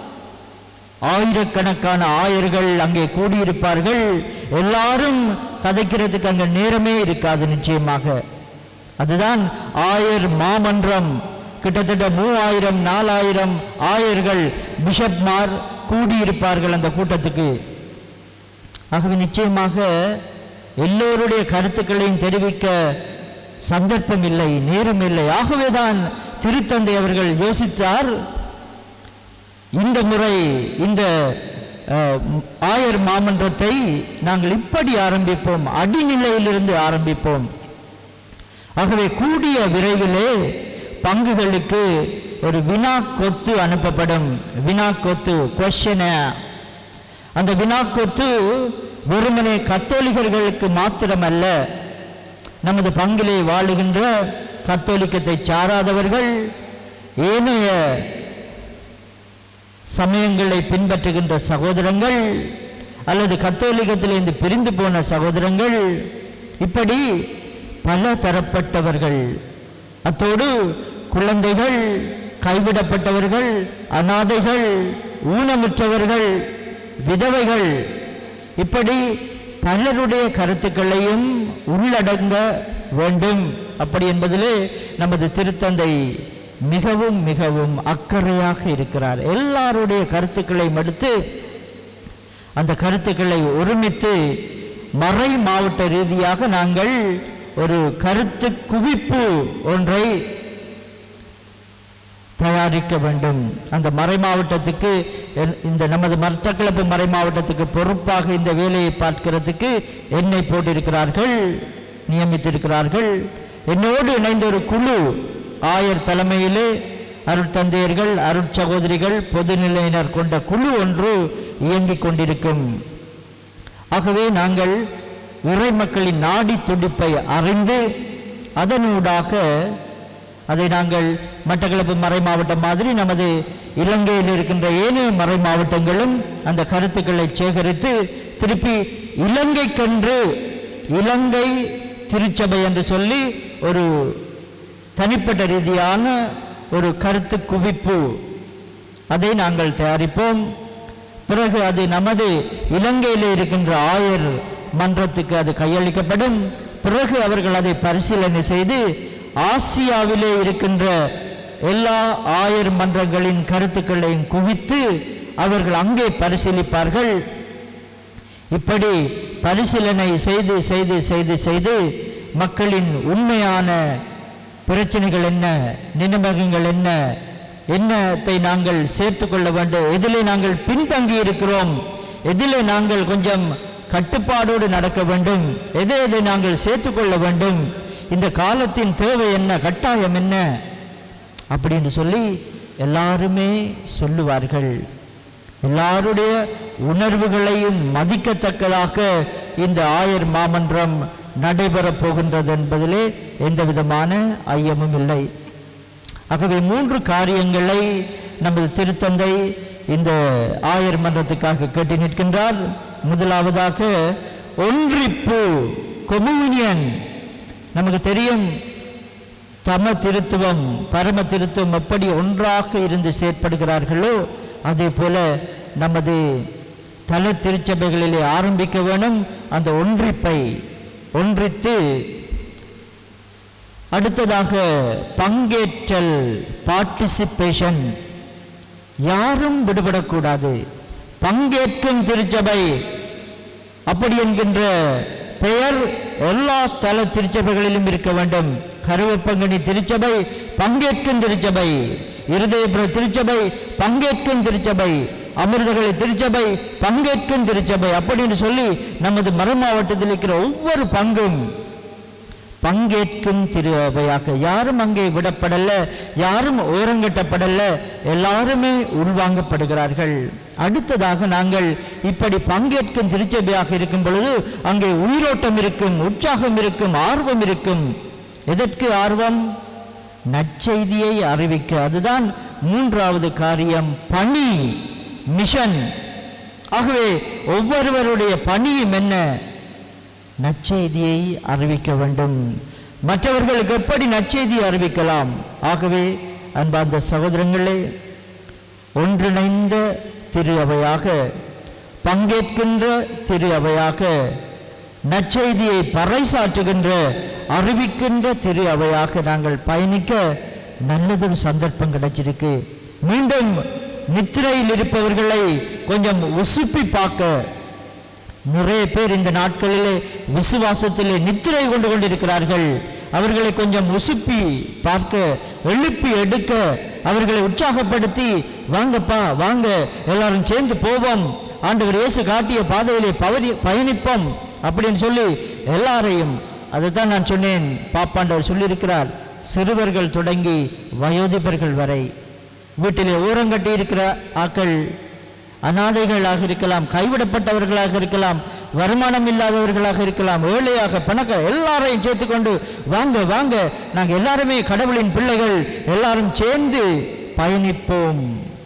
ஆயிரக்கணக்கான ஆயர்கள் அங்கே கூடியிருப்பார்கள் எல்லாரும் கதைக்கிறதுக்கு அங்க நேரமே இருக்காது நிச்சயமாக அதுதான் ஆயர் மாமன்றம் கிட்டத்தட்ட மூவாயிரம் நாலாயிரம் ஆயர்கள் பிஷப்மார் கூடியிருப்பார்கள் அந்த கூட்டத்துக்கு ஆகவே நிச்சயமாக எல்லோருடைய கருத்துக்களையும் தெரிவிக்க சந்தர்ப்பம் இல்லை நேரம் இல்லை ஆகவேதான் திருத்தந்தை அவர்கள் யோசித்தார் இந்த முறை இந்த அஹ், ஆயர் மாமன்றத்தை நாங்கள் இப்படி ஆரம்பிப்போம் அடிநிலையிலிருந்து ஆரம்பிப்போம் ஆகவே கூடிய விரைவிலே பங்குகளுக்கு ஒரு வினா கொத்து அனுப்பப்படும் வினா கொத்து கொஸ்டின அந்த வினா கொத்து வெறுமனே கத்தோலிகர்களுக்கு மாத்திரமல்ல நமது பங்கிலே வாழுகின்ற கத்தோலிக்கத்தை சாராதவர்கள் ஏனைய சமயங்களை பின்பற்றுகின்ற சகோதரங்கள் அல்லது கத்தோலிக்கத்திலிருந்து பிரிந்து போன சகோதரங்கள் இப்படி பல தரப்பட்டவர்கள் அத்தோடு குழந்தைகள் கைவிடப்பட்டவர்கள் அனாதைகள் ஊனமுற்றவர்கள் விதவைகள் இப்படி பலருடைய கருத்துக்களையும் உள்ளடங்க வேண்டும் அப்படி என்பதிலே நமது திருத்தந்தை மிகவும் மிகவும் அக்கறையாக இருக்கிறார் எல்லாருடைய கருத்துக்களை மடுத்து அந்த கருத்துக்களை ஒருமித்து மறை மாவட்ட ரீதியாக நாங்கள் ஒரு கருத்து குவிப்பு ஒன்றை தயாரிக்க வேண்டும் அந்த மறை மாவட்டத்துக்கு என்- இந்த நமது மட்டக்களப்பு மறை மாவட்டத்துக்கு பொறுப்பாக இந்த வேலையை பார்க்கிறதுக்கு என்னை போட்டிருக்கிறார்கள் நியமித்திருக்கிறார்கள் என்னோடு இணைந்த ஒரு குழு ஆயர் தலைமையிலே அருட்தந்தையர்கள் அருட்சகோதரிகள் பொதுநிலையினர் கொண்ட குழு ஒன்று இயங்கிக் கொண்டிருக்கும் ஆகவே நாங்கள் இறை மக்களின் நாடி துடிப்பை அறிந்து அதனூடாக அதை நாங்கள் மட்டக்களப்பு மறை மாவட்டம் மாதிரி நமது இலங்கையில் இருக்கின்ற ஏனைய மறை மாவட்டங்களும் அந்த கருத்துக்களை சேகரித்து திருப்பி இலங்கைக்கென்று இலங்கை திருச்சபை என்று சொல்லி ஒரு தனிப்பட்ட ரீதியான ஒரு கருத்து குவிப்பு அதை நாங்கள் தயாரிப்போம் பிறகு அது நமது இலங்கையில் இருக்கின்ற ஆயர் மன்றத்துக்கு அது கையளிக்கப்படும் பிறகு அவர்கள் அதை பரிசீலனை செய்து ஆசியாவிலே இருக்கின்ற எல்லா ஆயர் மன்றங்களின் கருத்துக்களையும் குவித்து அவர்கள் அங்கே பரிசீலிப்பார்கள் இப்படி பரிசீலனை செய்து செய்து செய்து செய்து மக்களின் உண்மையான பிரச்சனைகள் என்ன நினைவகங்கள் என்ன என்னத்தை நாங்கள் சேர்த்து கொள்ள வேண்டும் எதிலே நாங்கள் பின்தங்கி இருக்கிறோம் எதிலே நாங்கள் கொஞ்சம் கட்டுப்பாடோடு நடக்க வேண்டும் எதை எதை நாங்கள் சேர்த்து கொள்ள வேண்டும் இந்த காலத்தின் தேவை என்ன கட்டாயம் என்ன அப்படின்னு சொல்லி எல்லாருமே சொல்லுவார்கள் எல்லாருடைய உணர்வுகளையும் மதிக்கத்தக்கதாக இந்த ஆயர் மாமன்றம் நடைபெறப் போகின்றது என்பதிலே எந்த விதமான ஐயமும் இல்லை ஆகவே மூன்று காரியங்களை நமது திருத்தந்தை இந்த ஆயர் மன்றத்துக்காக கேட்டு நிற்கின்றார் முதலாவதாக ஒன்றிப்பு கொம்யூனியன் நமக்கு தெரியும் தம திருத்துவம் பரம திருத்துவம் எப்படி ஒன்றாக இருந்து செயற்படுகிறார்களோ அதே போல நமது தல திருச்சபைகளிலே ஆரம்பிக்க வேணும் அந்த ஒன்றிப்பை ஒன்றித்து அடுத்ததாக பங்கேற்றல் பார்ட்டிசிபேஷன் யாரும் விடுபடக்கூடாது பங்கேற்கும் திருச்சபை அப்படி என்கின்ற பெயர் எல்லா தல திருச்சபைகளிலும் இருக்க வேண்டும் கருவப்பங்கனி திருச்சபை பங்கேற்கும் திருச்சபை இருதயபுர திருச்சபை பங்கேற்கும் திருச்சபை அமிர்தகளை திருச்சபை பங்கேற்கும் திருச்சபை அப்படின்னு சொல்லி நமது மர மாவட்டத்தில் இருக்கிற ஒவ்வொரு பங்கும் பங்கேற்கும் திரு அவையாக யாரும் அங்கே விடப்படல யாரும் ஓரங்கட்டப்படல எல்லாருமே உள்வாங்கப்படுகிறார்கள் அடுத்ததாக நாங்கள் இப்படி பங்கேற்கும் திருச்சபையாக இருக்கும் பொழுது அங்கே உயிரோட்டம் இருக்கும் உற்சாகம் இருக்கும் ஆர்வம் இருக்கும் எதற்கு ஆர்வம் நற்செய்தியை அறிவிக்க அதுதான் மூன்றாவது காரியம் பணி மிஷன் ஆகவே ஒவ்வொருவருடைய பணியும் என்ன நற்செய்தியை அறிவிக்க வேண்டும் மற்றவர்களுக்கு எப்படி நற்செய்தியை அறிவிக்கலாம் ஆகவே அன்பார்ந்த சகோதரங்களே ஒன்றிணைந்த திரு அவையாக பங்கேற்கின்ற திரு அவையாக நற்செய்தியை பறைசாற்றுகின்ற அறிவிக்கின்ற திரு அவையாக நாங்கள் பயணிக்க நல்லதொரு சந்தர்ப்பம் கிடைச்சிருக்கு மீண்டும் நித்திரையில் இருப்பவர்களை கொஞ்சம் உசுப்பி பார்க்க நிறைய பேர் இந்த நாட்களிலே விசுவாசத்திலே நித்திரை கொண்டு கொண்டிருக்கிறார்கள் அவர்களை கொஞ்சம் உசுப்பி பார்க்க எழுப்பி எடுக்க அவர்களை உற்சாகப்படுத்தி வாங்கப்பா வாங்க எல்லாரும் சேர்ந்து போவோம் ஆண்டவர் இயேசு காட்டிய பாதையிலே பவரி பயணிப்போம் அப்படின்னு சொல்லி எல்லாரையும் அதுதான் நான் சொன்னேன் பாப்பாண்டவர் சொல்லியிருக்கிறார் சிறுவர்கள் தொடங்கி வயோதிபர்கள் வரை வீட்டிலே ஓரங்கட்டி இருக்கிற ஆக்கள் அனாதைகளாக இருக்கலாம் கைவிடப்பட்டவர்களாக இருக்கலாம் வருமானம் இல்லாதவர்களாக இருக்கலாம் ஏழையாக பணக்க எல்லாரையும் சேர்த்துக்கொண்டு வாங்க வாங்க நாங்கள் எல்லாருமே கடவுளின் பிள்ளைகள் எல்லாரும் சேர்ந்து பயணிப்போம்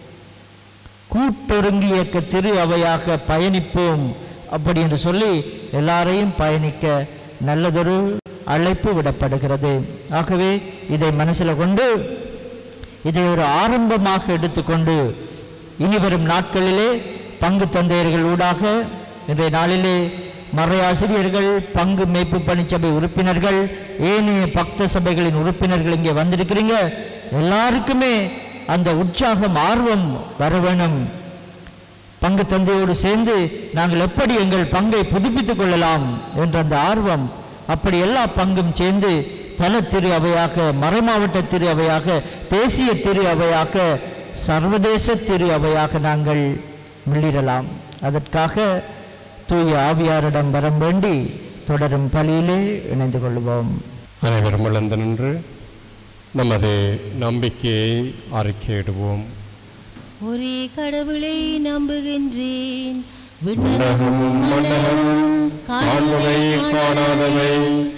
கூட்டொருங்கி இயக்க திரு அவையாக பயணிப்போம் அப்படி என்று சொல்லி எல்லாரையும் பயணிக்க நல்லதொரு அழைப்பு விடப்படுகிறது ஆகவே இதை மனசில் கொண்டு இதை ஒரு ஆரம்பமாக எடுத்துக்கொண்டு இனி வரும் நாட்களிலே பங்கு தந்தையர்கள் ஊடாக இன்றைய நாளிலே மறையாசிரியர்கள் பங்கு மேய்ப்பு பணிச்சபை உறுப்பினர்கள் ஏனைய பக்த சபைகளின் உறுப்பினர்கள் இங்கே வந்திருக்கிறீங்க எல்லாருக்குமே அந்த உற்சாகம் ஆர்வம் வர வேணும் பங்கு தந்தையோடு சேர்ந்து நாங்கள் எப்படி எங்கள் பங்கை புதுப்பித்துக் கொள்ளலாம் என்ற அந்த ஆர்வம் அப்படி எல்லா பங்கும் சேர்ந்து தல திரு அவையாக மறைமாவட்ட திரு அவையாக தேசிய திரு அவையாக சர்வதேச திரு அவையாக நாங்கள் மிளிரலாம் அதற்காக தூய ஆவியாரிடம் வரம் வேண்டி தொடரும் பலியிலே இணைந்து கொள்வோம் அனைவரும் எழுந்து நின்று நமது நம்பிக்கையை அறிக்கையிடுவோம் ஒரே கடவுளை நம்புகின்றேன் விண்ணகமும் மண்ணகமும் காண்பவை காணாதவை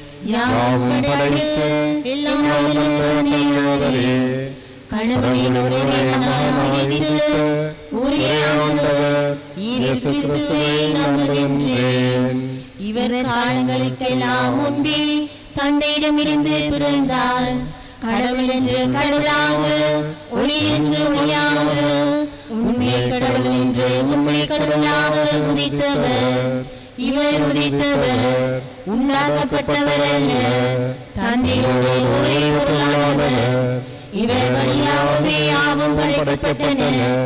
யாவும் படைத்து எல்லாம் வல்ல தந்தையாவரே, கடவுளின் ஒரே மகனாகிய ஒரே ஆண்டவர் இயேசு கிறிஸ்துவை நம்புகின்றேன் இவர் காலங்களுக்கெல்லாம் முன்பே தந்தையிடமிருந்து பிறந்தார் கடவுள் என்று கடவுளாக ஒளி என்று ஒளியாக உண்மை கடவுள் என்று உண்மை கடவுளாக உதித்தவர் இவர் உதித்தவர் உண்டாக்கப்பட்டவர் அல்ல தந்தையோடு ஒரே பொருளானவர் இவர் வழியாகவே யாவும் படைக்கப்பட்டன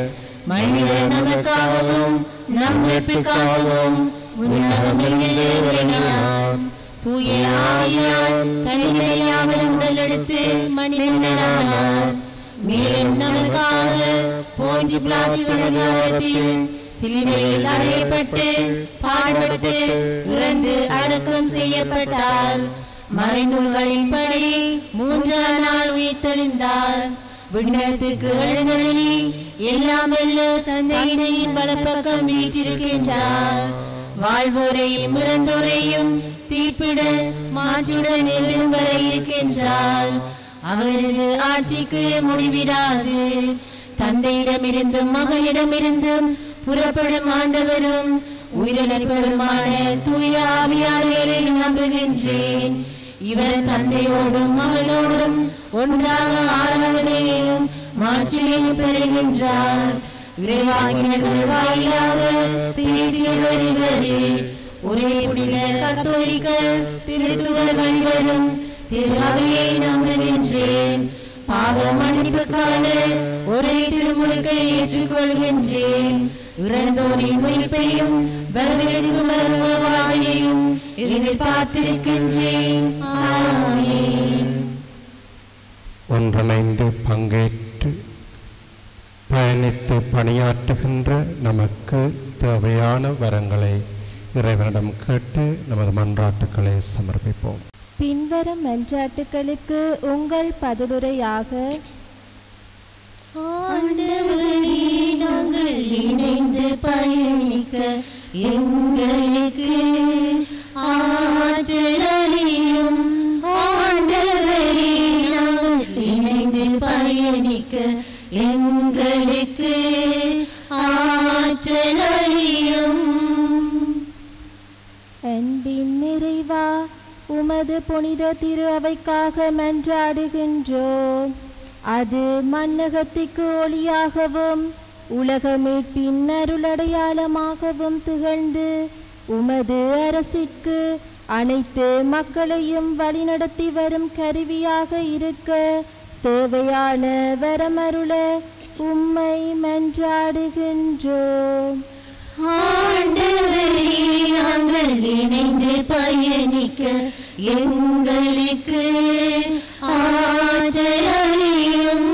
மனிதர் நமக்காகவும் நம் மீட்புக்காகவும் உன்னதமிருந்து இறங்கினார் தூய ஆவியால் தனிமையாமல் உடலெடுத்து மனிதனானார் மேலும் நமக்காக போஞ்சி பிளாத்தியில் சிலுவையில் அறையப்பட்டு பாடுபட்டு இறந்து அடக்கம் செய்யப்பட்டார் மறைநூல்களின்படி மூன்றாம் நாள் உயிர்த்தெழுந்தார் விண்ணகத்துக்கு எழுந்தருளி எல்லாம் வல்ல தந்தையின் வலப்பக்கம் வீற்றிருக்கின்றார் வாழ்வோரையும் இறந்தோரையும் தீர்ப்பிட மாற்றுடன் என்றும் வர இருக்கின்றார் அவரது ஆட்சிக்கு முடிவிடாது தந்தையிடமிருந்தும் மகனிடமிருந்தும் புறப்படும் ஆண்டவரும் உயிரிழப்பெருமான தூய ஆவியாளரை நம்புகின்றேன் இவர் தந்தையோடும் மகனோடும் ஒன்றாக ஆராதனையும் மாட்சியையும் பெறுகின்றார் இறைவாக்கினர்கள் வாயிலாக பேசியவர் இவரே ஒரே புனித கத்தோலிக்க திருத்துவர் வழிவரும் திரு அவையை நம்புகின்றேன் பாவ மன்னிப்புக்கான ஒரே திருமுழுக்கை ஏற்றுக்கொள்கின்றேன் இறந்தோரின் உயிர்ப்பையும் வரவிருக்கும் வாழ்வையும் எதிர்பார்த்திருக்கின்றேன் ஆமென். ஒன்றிணைந்து பங்கேற்று பயணித்து பணியாற்றுகின்ற நமக்கு தேவையான வரங்களை இறைவனிடம் கேட்டு நமது மன்றாட்டுக்களை சமர்ப்பிப்போம் பின்வரும் மன்றாட்டுகளுக்கு உங்கள் பதிலுரையாக ஆண்டவரே நாங்கள் இணைந்து பயணிக்க எங்களுக்கு ஆற்றலையும் ஆண்டவரே நாங்கள் இணைந்து பயணிக்க எங்களுக்கு ஆற்றலையும் அன்பின் நிறைவா உமது புனித திரு அவைக்காக மன்றாடுகின்றோம் அது மன்னகத்திற்கு ஒளியாகவும் உலக மீட்பின் அருளடையாளமாகவும் திகழ்ந்து உமது அரசிற்கு அனைத்து மக்களையும் வழிநடத்தி வரும் கருவியாக இருக்க தேவையான வரமருள உம்மை மன்றாடுகின்றோம் ஆண்டவரே நாங்கள் இணைந்து பயணிக்க எங்களுக்கு ஆற்றலையும்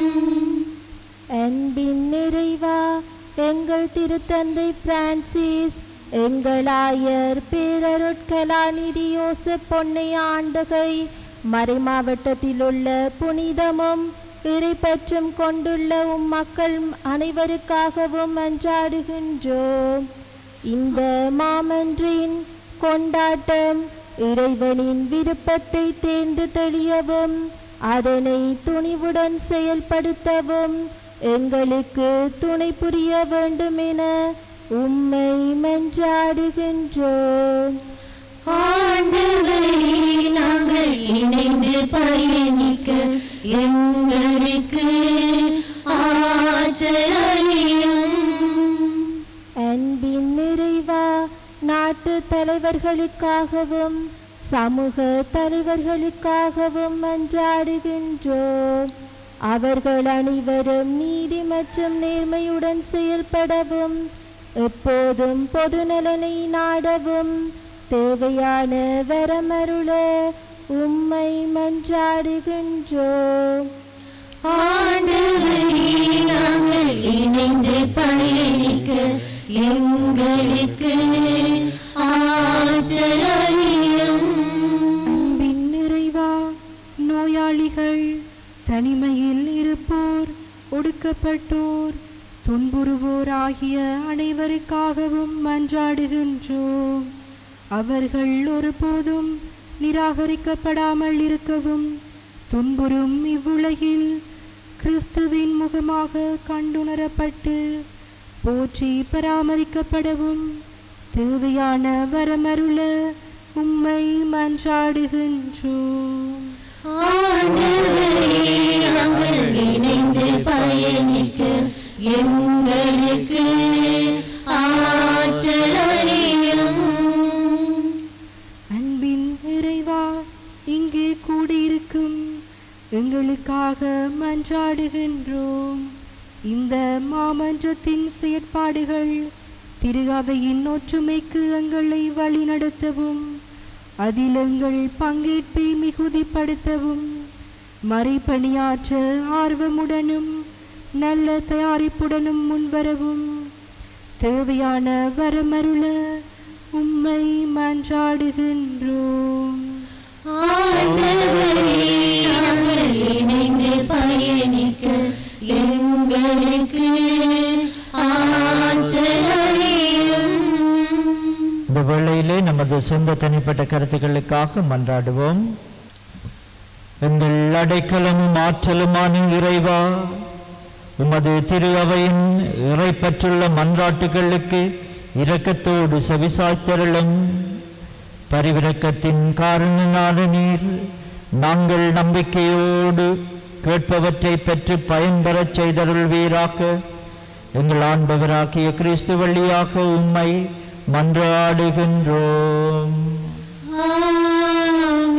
அன்பின் நிறைவா எங்கள் திருத்தந்தை பிரான்சிஸ் எங்கள் ஆயர் பேரருட்கலாநிதி யோசப் பொன்னை ஆண்டகை மறைமாவட்டத்தில் உள்ள புனிதமும் இறைப்பற்றும் கொண்டுள்ள உம் மக்கள் அனைவருக்காகவும் மன்றாடுகின்றோம் இந்த மாமன்றின் கொண்டாட்டம் இறைவனின் விருப்பத்தை தேர்ந்து தெளியவும் அதனை துணிவுடன் செயல்படுத்தவும் எங்களுக்கு துணை புரிய வேண்டும் என உம்மை மன்றாடுகின்றோம் ஆண்டவரே நாங்கள் இணைந்து பயணிக்க எங்களுக்கு ஆற்றலையும் அன்பின் நிறைவா நாட்டு தலைவர்களுக்காகவும் சமூக தலைவர்களுக்காகவும் மன்றாடுகின்றோம் அவர்கள் அனைவரும் நீதி மற்றும் நேர்மையுடன் செயல்படவும் எப்போதும் பொதுநலனை நாடவும் தேவையான வரமருள உம்மை மன்றாடுகின்றோம் ஆண்டவரே நாங்கள் இணைந்து பயணிக்க எங்களுக்கு ஆற்றலையும் அன்பின் நிறைவா நோயாளிகள் தனிமையில் இருப்போர் ஒடுக்கப்பட்டோர் துன்புறுவோர் ஆகிய அனைவருக்காகவும் மன்றாடுகின்றோம் அவர்கள் ஒருபோதும் நிராகரிக்கப்படாமல் இருக்கவும் துன்புறும் இவ்வுலகில் கிறிஸ்துவின் முகமாக கண்டுணரப்பட்டு போற்றி பராமரிக்கப்படவும் தேவையான வரமருள உம்மை மன்றாடுகின்றோம் ஆண்டவரே நாங்கள் இணைந்து பயணிக்க எங்களுக்கு ஆற்றலையும் அன்பின் இறைவா இங்கே கூடியிருக்கும் எங்களுக்காக மன்றாடுகின்றோம் இந்த மாமன்றத்தின் செயற்பாடுகள் திரு அவையின் ஒற்றுமைக்கு எங்களை வழிநடத்தவும் அதில் எங்கள் பங்கேற்பை மிகுதிப்படுத்தவும் மறைப்பணியாற்ற ஆர்வமுடனும் நல்ல தயாரிப்புடனும் முன்வரவும் தேவையான வரமருள உம்மை மன்றாடுகின்றோம் ஆண்டவரே நாங்கள் இணைந்து பயணிக்க எங்களுக்கு ஆற்றலையும் இந்த வேளையிலே நமது சொந்த தனிப்பட்ட கருத்துக்களுக்காக மன்றாடுவோம் எங்கள் அடைக்கலமும் ஆற்றலுமான இறைவா உமது திரு அவையின் இறைப்பற்றுள்ள மன்றாட்டுகளுக்கு இரக்கத்தோடு செவிசாய்த்தருளும் பரிவிரக்கத்தின் காரணனான நீர் நாங்கள் நம்பிக்கையோடு கேட்பவற்றை பெற்று பயன்பெறச் செய்தருள்வீராக எங்கள் ஆண்டவராகிய கிறிஸ்து வழியாக உம்மை மன்றாடுகின்றோம் ஆமென்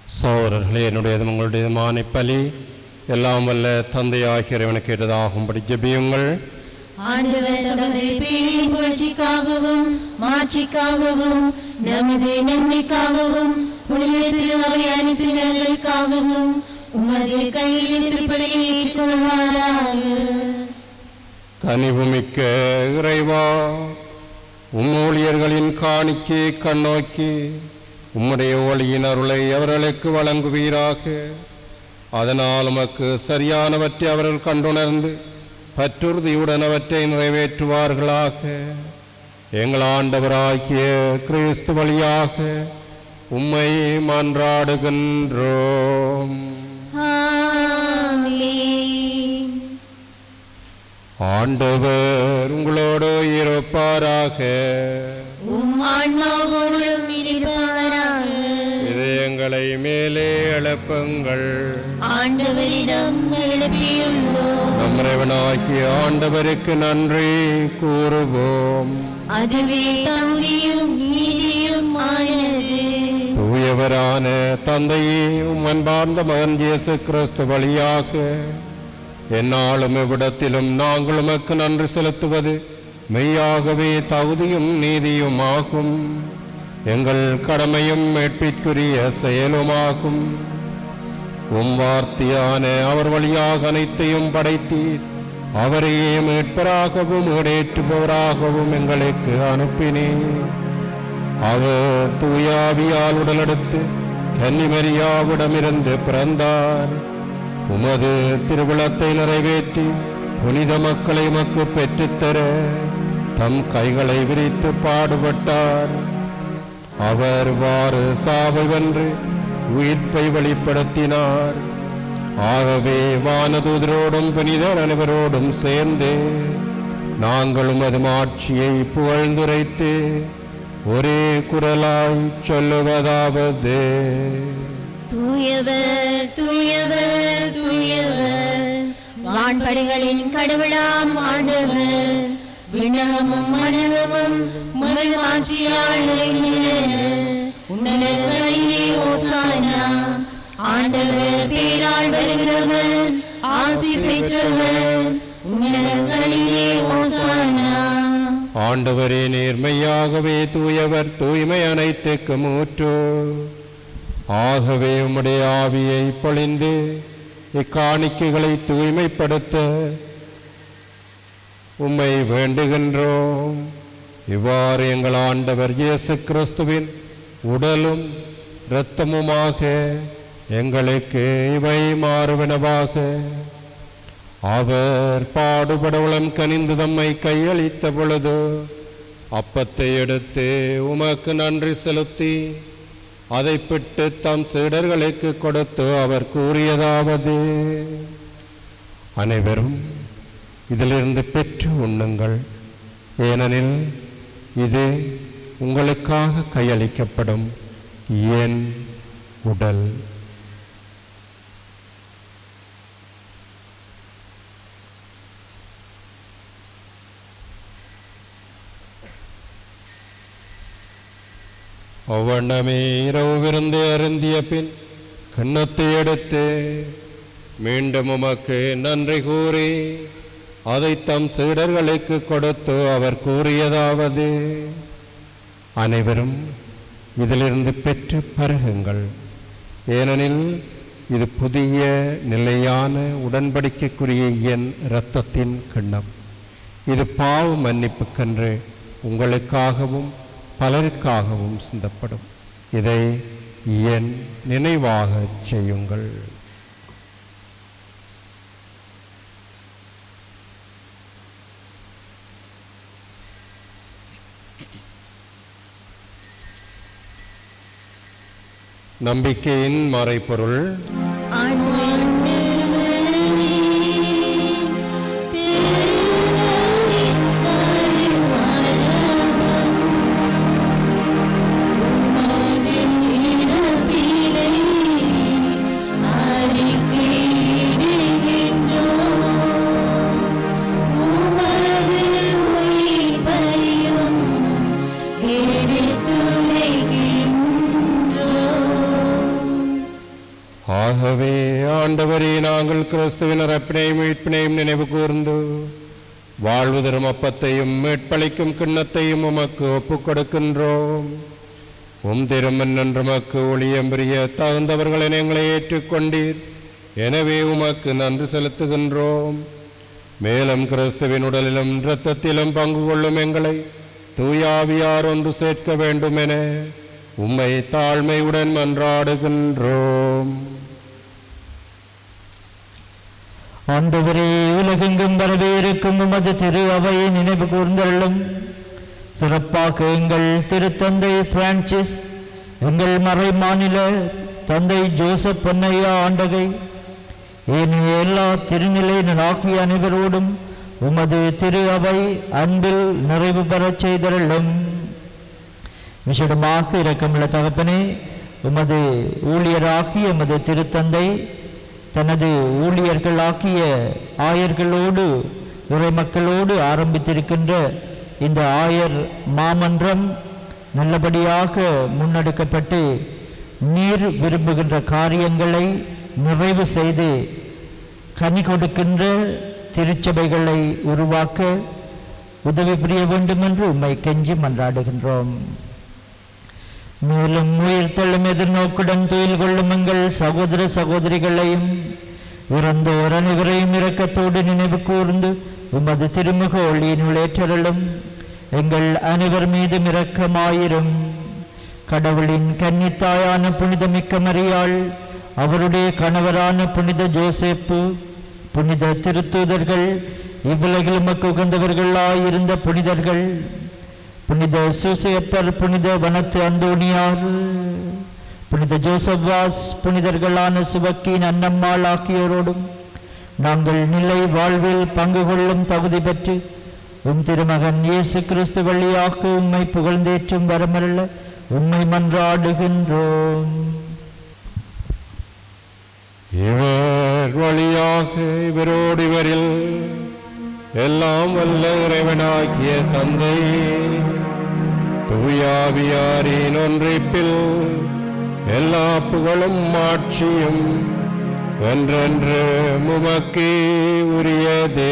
சோழர்களே என்னுடையதும் உங்களுடையதுமான பலி எல்லாம் வல்ல தந்தையாகிய இறைவனுக்கு ஏற்றதாகும்படி ஜெபியுங்கள் ஆண்டவர் தமது பேரின் புகழ்ச்சிக்காகவும் மாட்சிக்காகவும் நமது நன்மைக்காகவும் புனித திரு அவை அனைத்து நலனுக்காகவும் உமது கையில் திருப்பலியை ஏற்றுக்கொள்வாராக கனிவுமிக்க இறைவா உம்மூழியர்களின் காணிக்கை கண்ணோக்கி உம்முடைய ஒளியின் அருளை அவர்களுக்கு வழங்குவீராக அதனால் உமக்கு சரியானவற்றை அவர்கள் கண்டுணர்ந்து பற்றுறுதியுடன் அவற்றை நிறைவேற்றுவார்களாக எங்கள் ஆண்டவராகிய கிறிஸ்து வழியாக உம்மை மன்றாடுகின்றோம் ஆமென். ஆண்டவர் உங்களோடு இருப்பாராக உம் ஆன்மாவோடும் இருப்பாராக இதயங்களை மேலே எழுப்புங்கள் ஆண்டவரிடம் எழுப்பியுள்ளோம் நம் இறைவனாகிய ஆண்டவருக்கு நன்றி கூறுவோம் அதுவே தகுதியும் நீதியும் ஆனது தூயவரான தந்தையே உம் அன்பார்ந்த மகன் இயேசு கிறிஸ்து வழியாக என்னாலும் இவ்விடத்திலும் நாங்கள் உமக்கு நன்றி செலுத்துவது மெய்யாகவே தகுதியும் நீதியும் ஆகும் எங்கள் கடமையும் மீட்பிற்குரிய செயலுமாகும் உம் வார்த்தையான அவர் வழியாக அனைத்தையும் படைத்தீர் அவரையே மீட்பராகவும் ஈடேற்றுபவராகவும் எங்களுக்கு அனுப்பினீர் அவர் தூயாவியால் உடலெடுத்து கன்னிமரியாவிடமிருந்து பிறந்தார் உமது திருவிழத்தை நிறைவேற்றி புனித மக்களை மக்கு பெற்றுத்தர தம் கைகளை விரித்து பாடுபட்டார் அவர் வாறு சாவை வென்று உயிர்ப்பை வெளிப்படுத்தினார் ஆகவே வானதூதரோடும் புனிதர் அனைவரோடும் சேர்ந்து நாங்கள் உமது மாட்சியை புகழ்ந்துரைத்து ஒரே குரலாய் சொல்லுவதாவது தூயவர் தூயவர் தூயவர் வான்படைகளின் கடவுளாம் ஆண்டவர் விண்ணகமும் மனகமும் மதுமாட்சியால் நிறைந்தன. உன்னதங்களிலே ஓசானா ஆண்டவர் பேரால் வருகிறவர் ஆசி பெற்றவர் உன்னதங்களிலே ஓசானா ஆண்டவரே நேர்மையாகவே தூயவர் தூய்மை அனைத்துக்கும் ஊற்று ஆகவே உம்முடைய ஆவியை பொழிந்து இக்காணிக்கைகளை தூய்மைப்படுத்த உம்மை வேண்டுகின்றோம் இவ்வாறு எங்கள் ஆண்டவர் இயேசு கிறிஸ்துவின் உடலும் இரத்தமுமாக எங்களுக்கு இவை மாறுவனவாக அவர் பாடுபடவுளம் கனிந்து தம்மை கையளித்த பொழுது அப்பத்தை எடுத்து உமக்கு நன்றி செலுத்தி அதை பிட்டு தம் சீடர்களுக்கு கொடுத்து அவர் கூறியதாவது அனைவரும் இதிலிருந்து பெற்று உண்ணுங்கள் ஏனெனில் இது உங்களுக்காக கையளிக்கப்படும் என் உடல் ஒவ்வொன்றமே இரவு விருந்து அருந்திய பின் கிண்ணத்தை எடுத்து மீண்டும் உமக்கு நன்றி கூறி அதை தம் சீடர்களுக்கு கொடுத்து அவர் கூறியதாவது அனைவரும் இதிலிருந்து பெற்று பருகுங்கள் ஏனெனில் இது புதிய நிலையான உடன்படிக்கைக்குரிய என் இரத்தத்தின் கிண்ணம் இது பாவ மன்னிப்புக்கென்று உங்களுக்காகவும் பலருக்காகவும் சிந்தப்படும் இதை என் நினைவாகச் செய்யுங்கள் நம்பிக்கையின் மறைப்பொருள் ஆகவே ஆண்டவரே நாங்கள் கிறிஸ்துவின் இறப்பினையும் மீட்பினையும் நினைவு கூர்ந்து வாழ்வு தரும் அப்பத்தையும் மீட்பளிக்கும் கிண்ணத்தையும் உமக்கு ஒப்புக் கொடுக்கின்றோம் உம் திருமன்னன் உமக்கு ஒளியம் பிரிய தகுந்தவர்களை எங்களை ஏற்றுக்கொண்டீர் எனவே உமக்கு நன்றி செலுத்துகின்றோம் மேலும் கிறிஸ்துவின் உடலிலும் இரத்தத்திலும் பங்கு கொள்ளும் எங்களை தூயாவியார் ஒன்று சேர்க்க வேண்டும் என உம்மை தாழ்மையுடன் மன்றாடுகின்றோம் ஆண்டவரே உலகெங்கும் வரவேற்கும் உமது திரு அவையை நினைவு கூர்ந்தள்ளும் சிறப்பாக எங்கள் திருத்தந்தை பிரான்சிஸ் எங்கள் மறை மாநில தந்தை ஜோசப் பொன்னையா ஆண்டகை ஏனைய எல்லா திருநிலையினர் ஆகிய அனைவரோடும் உமது திரு அவை அன்பில் நிறைவு பெறச் செய்தருளும் விசேடமாக இரக்கமுள்ள தகப்பனே உமது ஊழியராகிய உமது திருத்தந்தை தனது ஊழியர்களாகிய ஆயர்களோடு இறைமக்களோடு ஆரம்பித்திருக்கின்ற இந்த ஆயர் மாமன்றம் நல்லபடியாக முன்னெடுக்கப்பட்டு நீர் விரும்புகின்ற காரியங்களை நிறைவு செய்து கனி கொடுக்கின்ற திருச்சபைகளை உருவாக்க உதவி புரிய வேண்டும் என்று உம்மை கெஞ்சி மன்றாடுகின்றோம் மேலும் உயிர் தள்ளும் எதிர்நோக்குடன் துயில் கொள்ளும் எங்கள் சகோதர சகோதரிகளையும் இறந்தோர் அனைவரையும் இரக்கத்தோடு நினைவு கூர்ந்து உமது திருமுக ஒளியினுள் ஏற்றருளும் எங்கள் அனைவர் மீதும் இரக்கமாயிரும் கடவுளின் கன்னித்தாயான புனிதமிக்க மரியாள் அவருடைய கணவரான புனித ஜோசேப்பு புனித திருத்தூதர்கள் இவ்வுலகில் உமக்கு உகந்தவர்களாயிருந்த புனிதர்கள் புனித சூசையப்பர் புனித வனத்து அந்தோணியார் புனித ஜோசப்வாஸ் புனிதர்களான சுபக்கின் அன்னம்மாள் ஆகியோரோடும் நாங்கள் நிலை வாழ்வில் பங்கு கொள்ளும் தகுதி பெற்று உம் திருமகன் இயேசு கிறிஸ்து வழியாக உம்மை புகழ்ந்தேற்றும் வரமருள உம்மை மன்றாடுகின்றோம் இவர் வழியாக இவரோடு இவரில் எல்லாம் வல்ல இறைவனாகிய தந்தை தூயாவியாரின் ஒன்றிப்பில் எல்லா புகழும் ஆட்சியும் என்றென்று முமக்கே உரியதே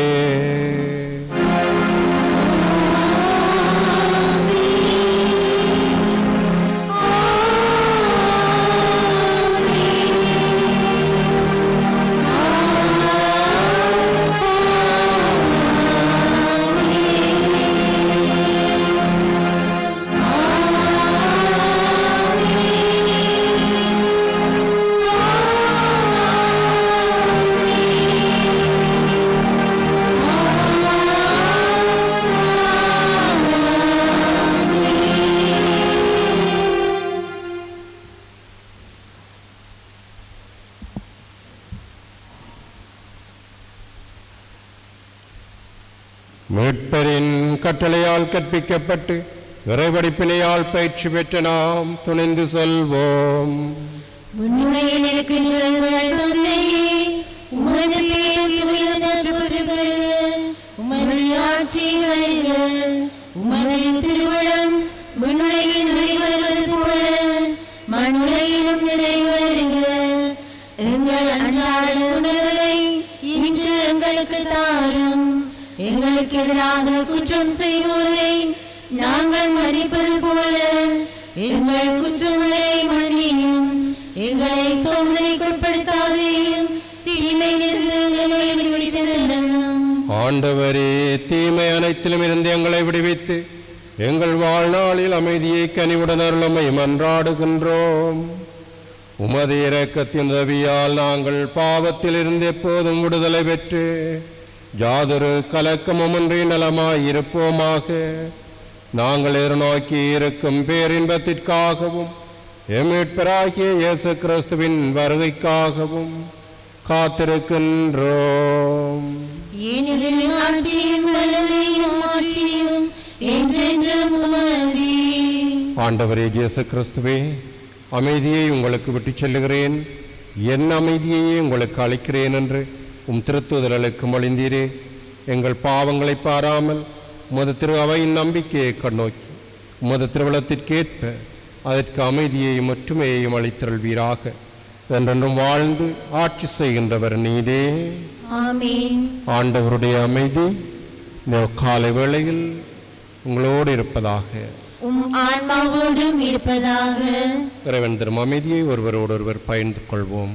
மீட்பரின் கட்டளையால் கற்பிக்கப்பட்டு இறைவடிப்பினையால் பயிற்சி பெற்ற நாம் துணிந்து செல்வோம் உன்னுடையில் இருக்கின்ற எங்கள் தந்தையே, உமது பெயர் தூயது பெறுக. உமது ஆட்சி வருக. உமது திருவுளம் விண்ணுலகில் நிறைவேறுவது போல மண்ணுலகிலும் நிறைவேறுக. எங்கள் அன்றாட உணவை இன்று எங்களுக்கு தாரும் எங்களுக்கு எதிராக குற்றம் செய்வோரை நாங்கள் மன்னிப்பது போல எங்கள் குற்றங்களை மன்னியும் எங்களை சோதனைக்குட்படுத்தாதேயும் தீமையிலிருந்து எங்களை விடுவித்தருளும் ஆண்டவரே தீமை அனைத்திலும் இருந்து எங்களை விடுவித்து எங்கள் வாழ்நாளில் அமைதியை கனிவுடன் அருளமை மன்றாடுகின்றோம் உமது இரக்கத்தின் உதவியால் நாங்கள் பாவத்தில் இருந்து எப்போதும் விடுதலை பெற்று யாதொரு கலக்கமுமின்றி நலமாய் இருப்போமாக நாங்கள் எதிர்நோக்கி இருக்கும் பேரின்பத்திற்காகவும் எமீட்பராகிய இயேசு கிறிஸ்துவின் வருகைக்காகவும் காத்திருக்கின்றோம் ஏனெனில் ஆட்சியும் வல்லமையும் ஆட்சியும் என்றென்றும் உமதே ஆண்டவரே இயேசு கிறிஸ்துவே அமைதியை உங்களுக்கு விட்டுச் செல்லுகிறேன் என் அமைதியையே உங்களுக்கு அளிக்கிறேன் என்று உம் திருத்துதலுக்கு மொழிந்தீரே எங்கள் பாவங்களை பாராமல் உமது திரு அவையின் நம்பிக்கையை கண்ணோக்கி உமது திருவிழத்திற்கேற்ப அதற்கு அமைதியையும் ஒற்றுமையையும் அளித்தருள்வீராக என்றென்றும் வாழ்ந்து ஆட்சி செய்கின்றவர் நீதே ஆமென் ஆண்டவருடைய அமைதி இந்த காலை வேளையில் உங்களோடு இருப்பதாக உம் ஆன்மாவோடும் இருப்பதாக இறைவன் தரும் அமைதியை ஒருவரோடு ஒருவர் பகிர்ந்து கொள்வோம்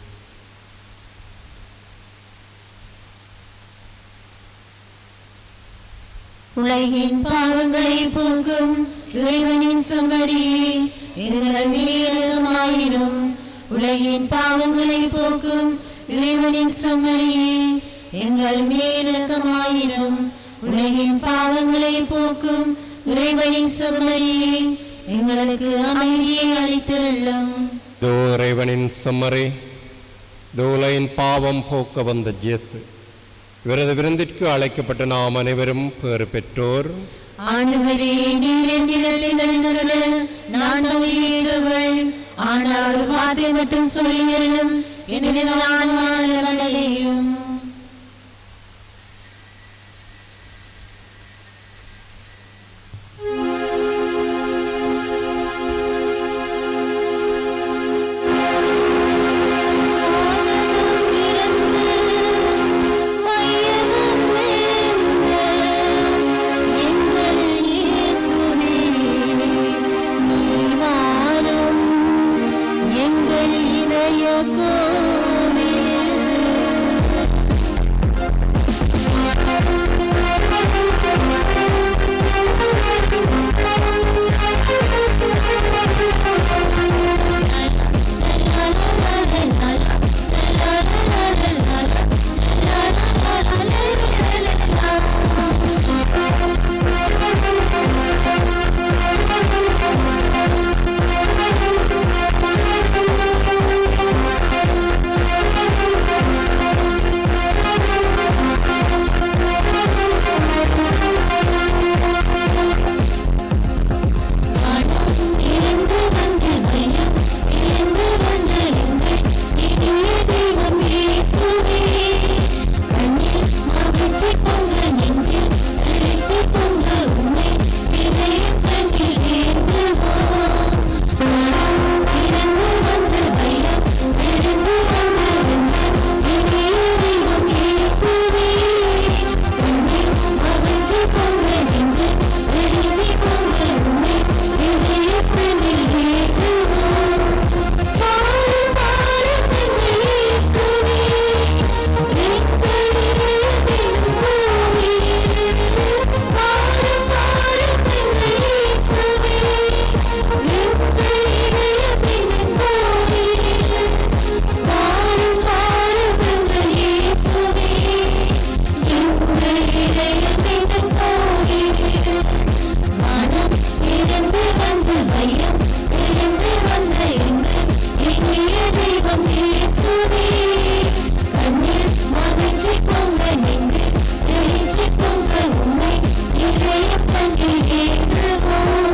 உலகின் பாவங்களை போக்கும் இறைவனின் சுமரியே எங்கள் மீறமாயிரும் உலகின் பாவங்களை போக்கும் இறைவனின் சுமரியே எங்கள் மீறமாயிரும் உலகின் பாவங்களை போக்கும் இறைவனின் சுமரியே எங்களுக்கு அமைதியை அளித்தருளும் தோ இறைவனின் செம்மறை தோலையின் பாவம் போக்க வந்த ஜேசு இவரது விருந்திற்கு அழைக்கப்பட்ட நாம் அனைவரும் பேறு பெற்றோர் ஆண்டவரே நீர் என் நிலத்தில் எழுந்தருள நான் தகுதியேற்றவள் ஆனால் ஒரு வார்த்தை மட்டும் சொல்லியருளும் எனவே நான் வாழவடையும் எங்கள் இயேசுவே நீர் வாரும் எங்கள் இதய கோவில் இருந்து வந்து பயம் இருந்து வந்து எங்கள் இனிய தெய்வம் இயேசுவே கண்ணில் மகிழ்ச்சி பொங்க நெஞ்சில் எழுச்சி பொங்க உண்மை இதயம் தன்னில் ஏந்துவோம் இருந்து வந்து பயம் எழுந்து வந்து எங்கள் இனிய தெய்வம் இயேசுவே கண்ணில் மகிழ்ச்சி பொங்க நெஞ்சில் எழுச்சி பொங்க உண்மை இதயம் தன்னில் ஏந்துவோம் வாரும் வாரும் எங்கள் இயேசுவே பயம் எழுந்து வந்த எங்கள் இனிய தெய்வம் இயேசுவே கண்ணில் மகிழ்ச்சி பொங்க நெஞ்சில் எழுச்சி பொங்க உண்மை இதய கண்ணில் ஏற்றுவோம்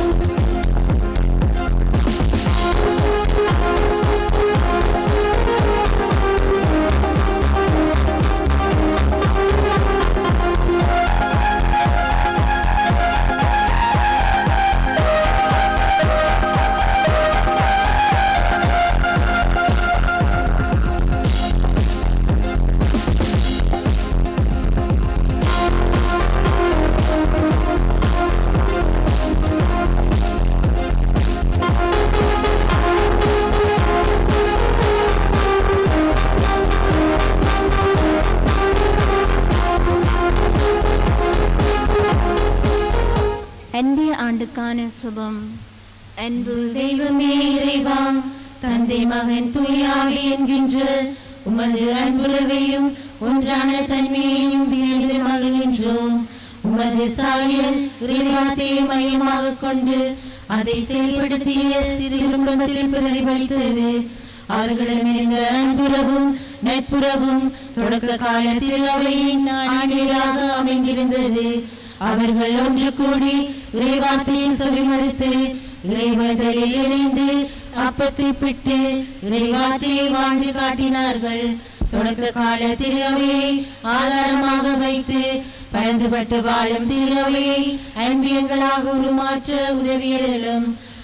அன்பிய ஆண்டுக்கான சுபம் அன்பு தெய்வமே இறைவா தந்தை மகன் தூயாவி என்கின்ற உமது அன்புறவையும் ஒன்றான தன்மையையும் விரைந்து மகிழ்கின்றோம் உமது சாயல் இறைவாத்தையை மையமாக கொண்டு அதை செயல்படுத்திய திருக்குடும்பத்தில் பிரதிபலித்தது அவர்களிடமிருந்த அன்புறவும் நட்புறவும் தொடக்க காலத்தில் அவையின் ஆண்டியராக அமைந்திருந்தது அவர்கள் ஒன்று கூடி இறைவார்த்தையை செவிமடுத்து இறைவர்களில் இணைந்து அப்பத்தை பிட்டு இறைவார்த்தையை வாழ்ந்து காட்டினார்கள் தொடக்க கால திருவையை ஆதாரமாக வைத்து பரந்துபட்டு வாழும் திருவையை அன்பியங்களாக உருமாற்ற உதவியலும்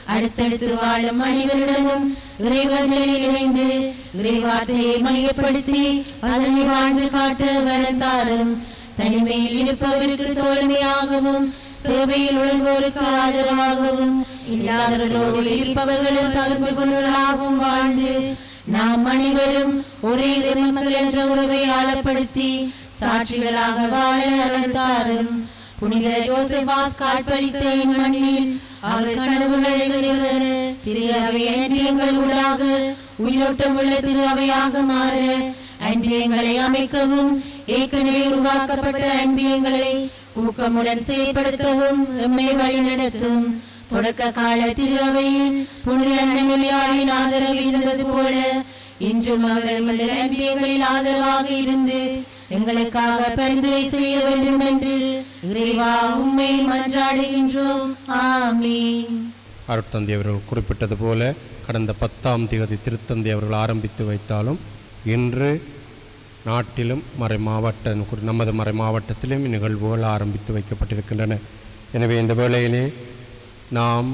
அடுத்தடுத்து வாழும் அனைவருடனும் இறைவர்களில் இணைந்து இறைவார்த்தையை மையப்படுத்தி அதனை வாழ்ந்து காட்ட வரந்தாரும் தனிமையில் இருப்பவருக்கு தோழமையாகவும் தேவையில் உழல்வோருக்கு ஆதரவாகவும் இல்லாதவர்களோடு இருப்பவர்களும் தகுந்த பொருளாகவும் வாழ்ந்து நாம் அனைவரும் ஒரே மக்கள் என்ற உறவை ஆழப்படுத்தி சாட்சிகளாக வாழ அழைத்தாரும் புனித யோசபாஸ் காட்பளித்த இம்மண்ணில் அவர் கனவுகளை நிறைவேற திரு அவை அன்பியங்களூடாக உயிரோட்டம் உள்ள திரு அவையாக மாற அன்பியங்களை அமைக்கவும் ஏற்கனவே உருவாக்கப்பட்ட அன்பியங்களை ஊக்கமுடன் செயல்படுத்தவும் எம்மை வழிநடத்தும் தொடக்க கால திரு அவையில் புனித அன்னமில்லையாளின் ஆதரவு இருந்தது போல இன்றும் அவர்கள் அன்பியங்களில் ஆதரவாக இருந்து எங்களுக்காக பரிந்துரை செய்ய வேண்டும் என்று இறைவா உம்மை மன்றாடுகின்றோம் ஆமீன் அருட்தந்தை அவர்கள் குறிப்பிட்டது போல கடந்த பத்தாம் தேதி திருத்தந்தை அவர்கள் ஆரம்பித்து வைத்தாலும் இன்று நாட்டிலும் மறை மாவட்ட நமது மறை மாவட்டத்திலும் நிகழ்வுகள் ஆரம்பித்து வைக்கப்பட்டிருக்கின்றன எனவே இந்த வேளையிலே நாம்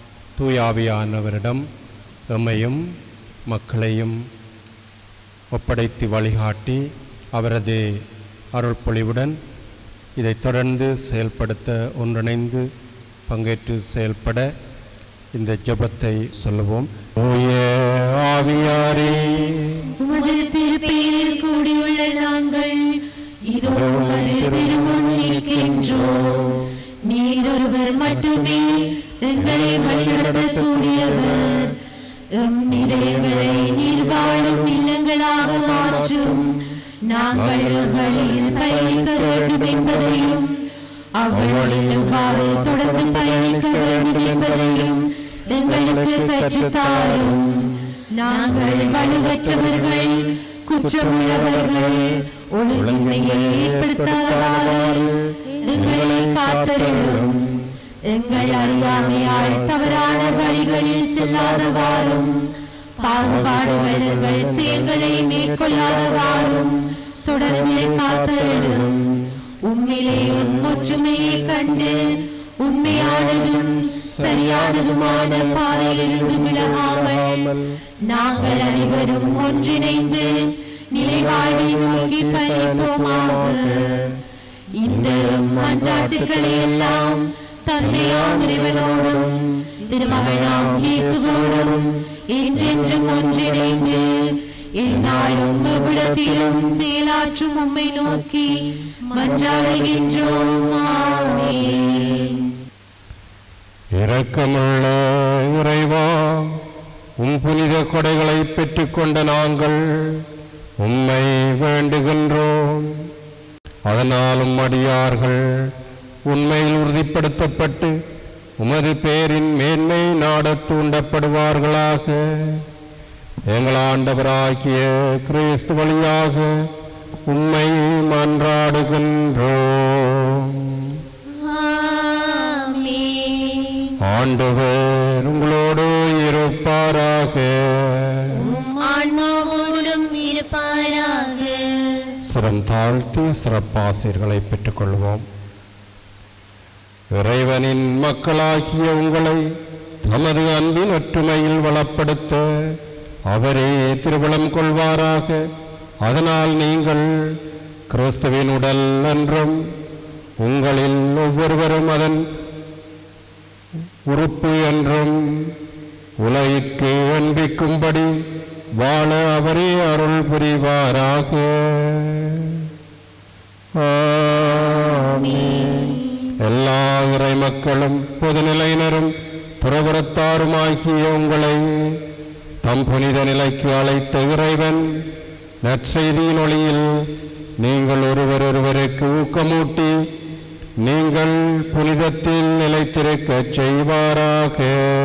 தூயாவியானவரிடம் எம்மையும் மக்களையும் ஒப்படைத்து வழிகாட்டி அவரது அருள் பொழிவுடன் இதைத் தொடர்ந்து செயல்படுத்த ஒன்றிணைந்து பங்கேற்று செயல்பட இந்த ஜெபத்தை சொல்லுவோம் ஓய ஆவியாரே உமது திருப்பெயரில் கூடியுள்ள நாங்கள் இதோ உமது திருமுன் நிற்கின்றோம் நீர் ஒருவர் மட்டுமே எங்களை வழிநடத்தக்கூடியவர் எம் இதயங்களை நீர் வாழும் இல்லங்களாக மாற்றும் நாங்கள் வழியில் பயணிக்க வேண்டும் என்பதையும் அவ்வழியில் எவ்வாறு தொடர்ந்து பயணிக்க வேண்டும் என்பதையும் எங்களுக்கு கற்றுத்தாரும் நாங்கள் வலுவற்றவர்கள் குற்றமுள்ளவர்கள் ஒழுங்கின்மையை ஏற்படுத்தாதவாறு எங்களை காத்தருளும் எங்கள் அறியாமையால் தவறான வழிகளில் செல்லாதவாறும் பாகுபாடுகள் எங்கள் செயல்களை மேற்கொள்ளாதவாறும் தொடர்ந்து காத்தருளும் உண்மையிலேயும் ஒற்றுமையை கண்டு உண்மையானதும் சரியானதுமான பாதையிலிருந்து விலகாமல் நாங்கள் அனைவரும் ஒன்றிணைந்து நிலைவாழ்வை நோக்கி பயணிப்போமாக இந்த மன்றாட்டுக்களை எல்லாம் தந்தையாம் இறைவனோடும் திருமகனாம் இயேசுவோடும் என்றென்றும் ஒன்றிணைந்து எந்நாளும் எவ்விடத்திலும் செயலாற்றும் உம்மை நோக்கி மன்றாடுகின்றோம் ஆமென் இரக்கமுள்ள இறைவா உம் புனித கொடைகளை பெற்றுக்கொண்ட நாங்கள் உம்மை வேண்டுகின்றோம் அதனாலும் அடியார்கள் உண்மையில் உறுதிப்படுத்தப்பட்டு உமது பேரின் மேன்மை நாடத் தூண்டப்படுவார்களாக எங்கள் ஆண்டவராகிய கிறிஸ்து வழியாக உம்மை மன்றாடுகின்றோம் ஆமென் ஆண்டவர் உங்களோடு இருப்பாராக உம் ஆன்மாவோடும் இருப்பாராக சிரம் தாழ்த்தி சிறப்பாசிரியர்களை பெற்றுக்கொள்வோம் இறைவனின் மக்களாகிய உங்களை தமது அன்பின் ஒற்றுமையில் வளப்படுத்த அவரே திருவிழம் கொள்வாராக அதனால் நீங்கள் கிறிஸ்துவின் உடல் என்றும் உங்களில் ஒவ்வொருவரும் அதன் உறுப்பு என்றும் உலகிற்கு அன்பிக்கும்படி வாழ அவரே அருள் புரிவாராக ஆமென். எல்லா இறை மக்களும் பொதுநிலையினரும் துறவரத்தாருமாகிய உங்களை தம் புனித நிலைக்கு அழைத்த இறைவன் நற்செய்தியின் ஒளியில் நீங்கள் ஒருவர் ஒருவருக்கு ஊக்கமூட்டி நீங்கள் புனிதத்தில் நிலைத்திருக்கச் செய்வாராக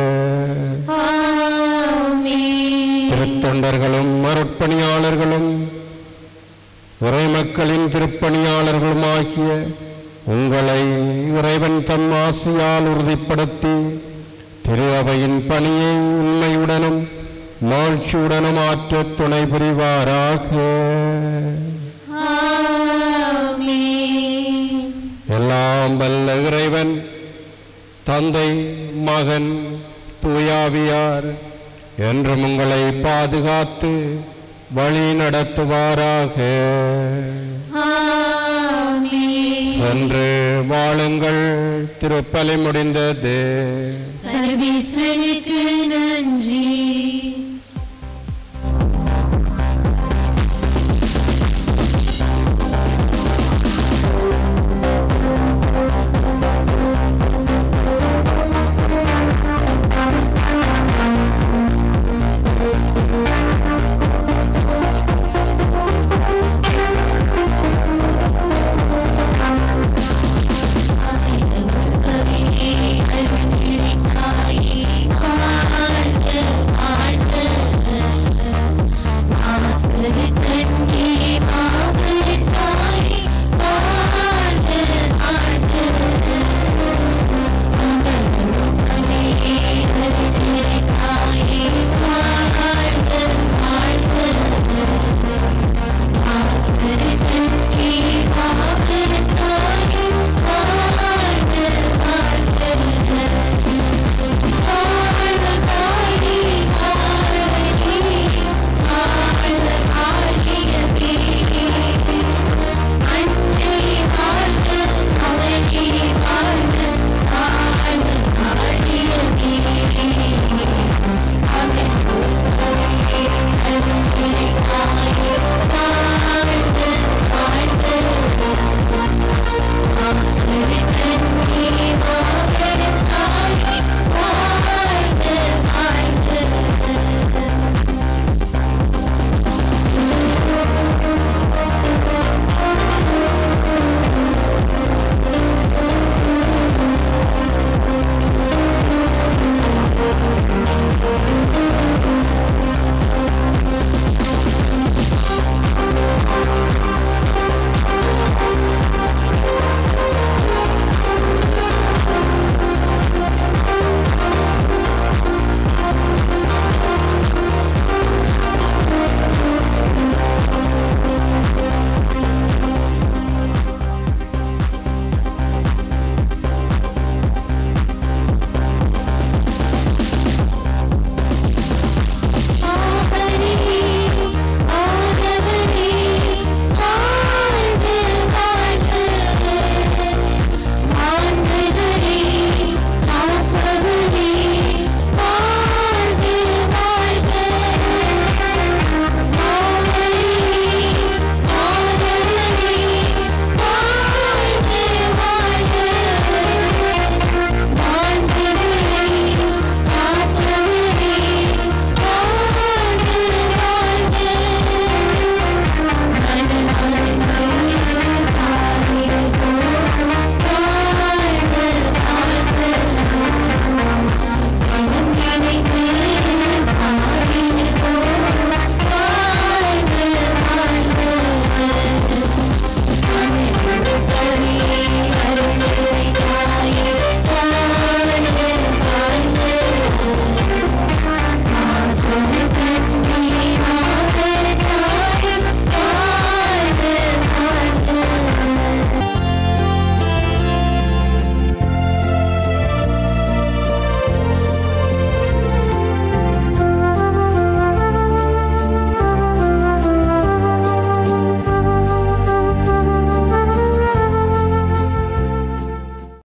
ஆமென் திருத்தொண்டர்களும் மரப்பணியாளர்களும் இறை மக்களின் திருப்பணியாளர்களுமாகிய உங்களை இறைவன் தம் ஆசியால் உறுதிப்படுத்தி திரு அவையின் பணியை உண்மையுடனும் மாழ்ச்சியுடனும் ஆற்றத் துணை புரிவாராக ஆமென் எல்லாம் வல்ல இறைவன் தந்தை மகன் தூயாவியார் என்றும் உங்களை பாதுகாத்து வழி நடத்துவாராக ஆமென். சென்று வாழுங்கள் திருப்பலி முடிந்தது சர்வேஸ்வரனுக்கு நன்றி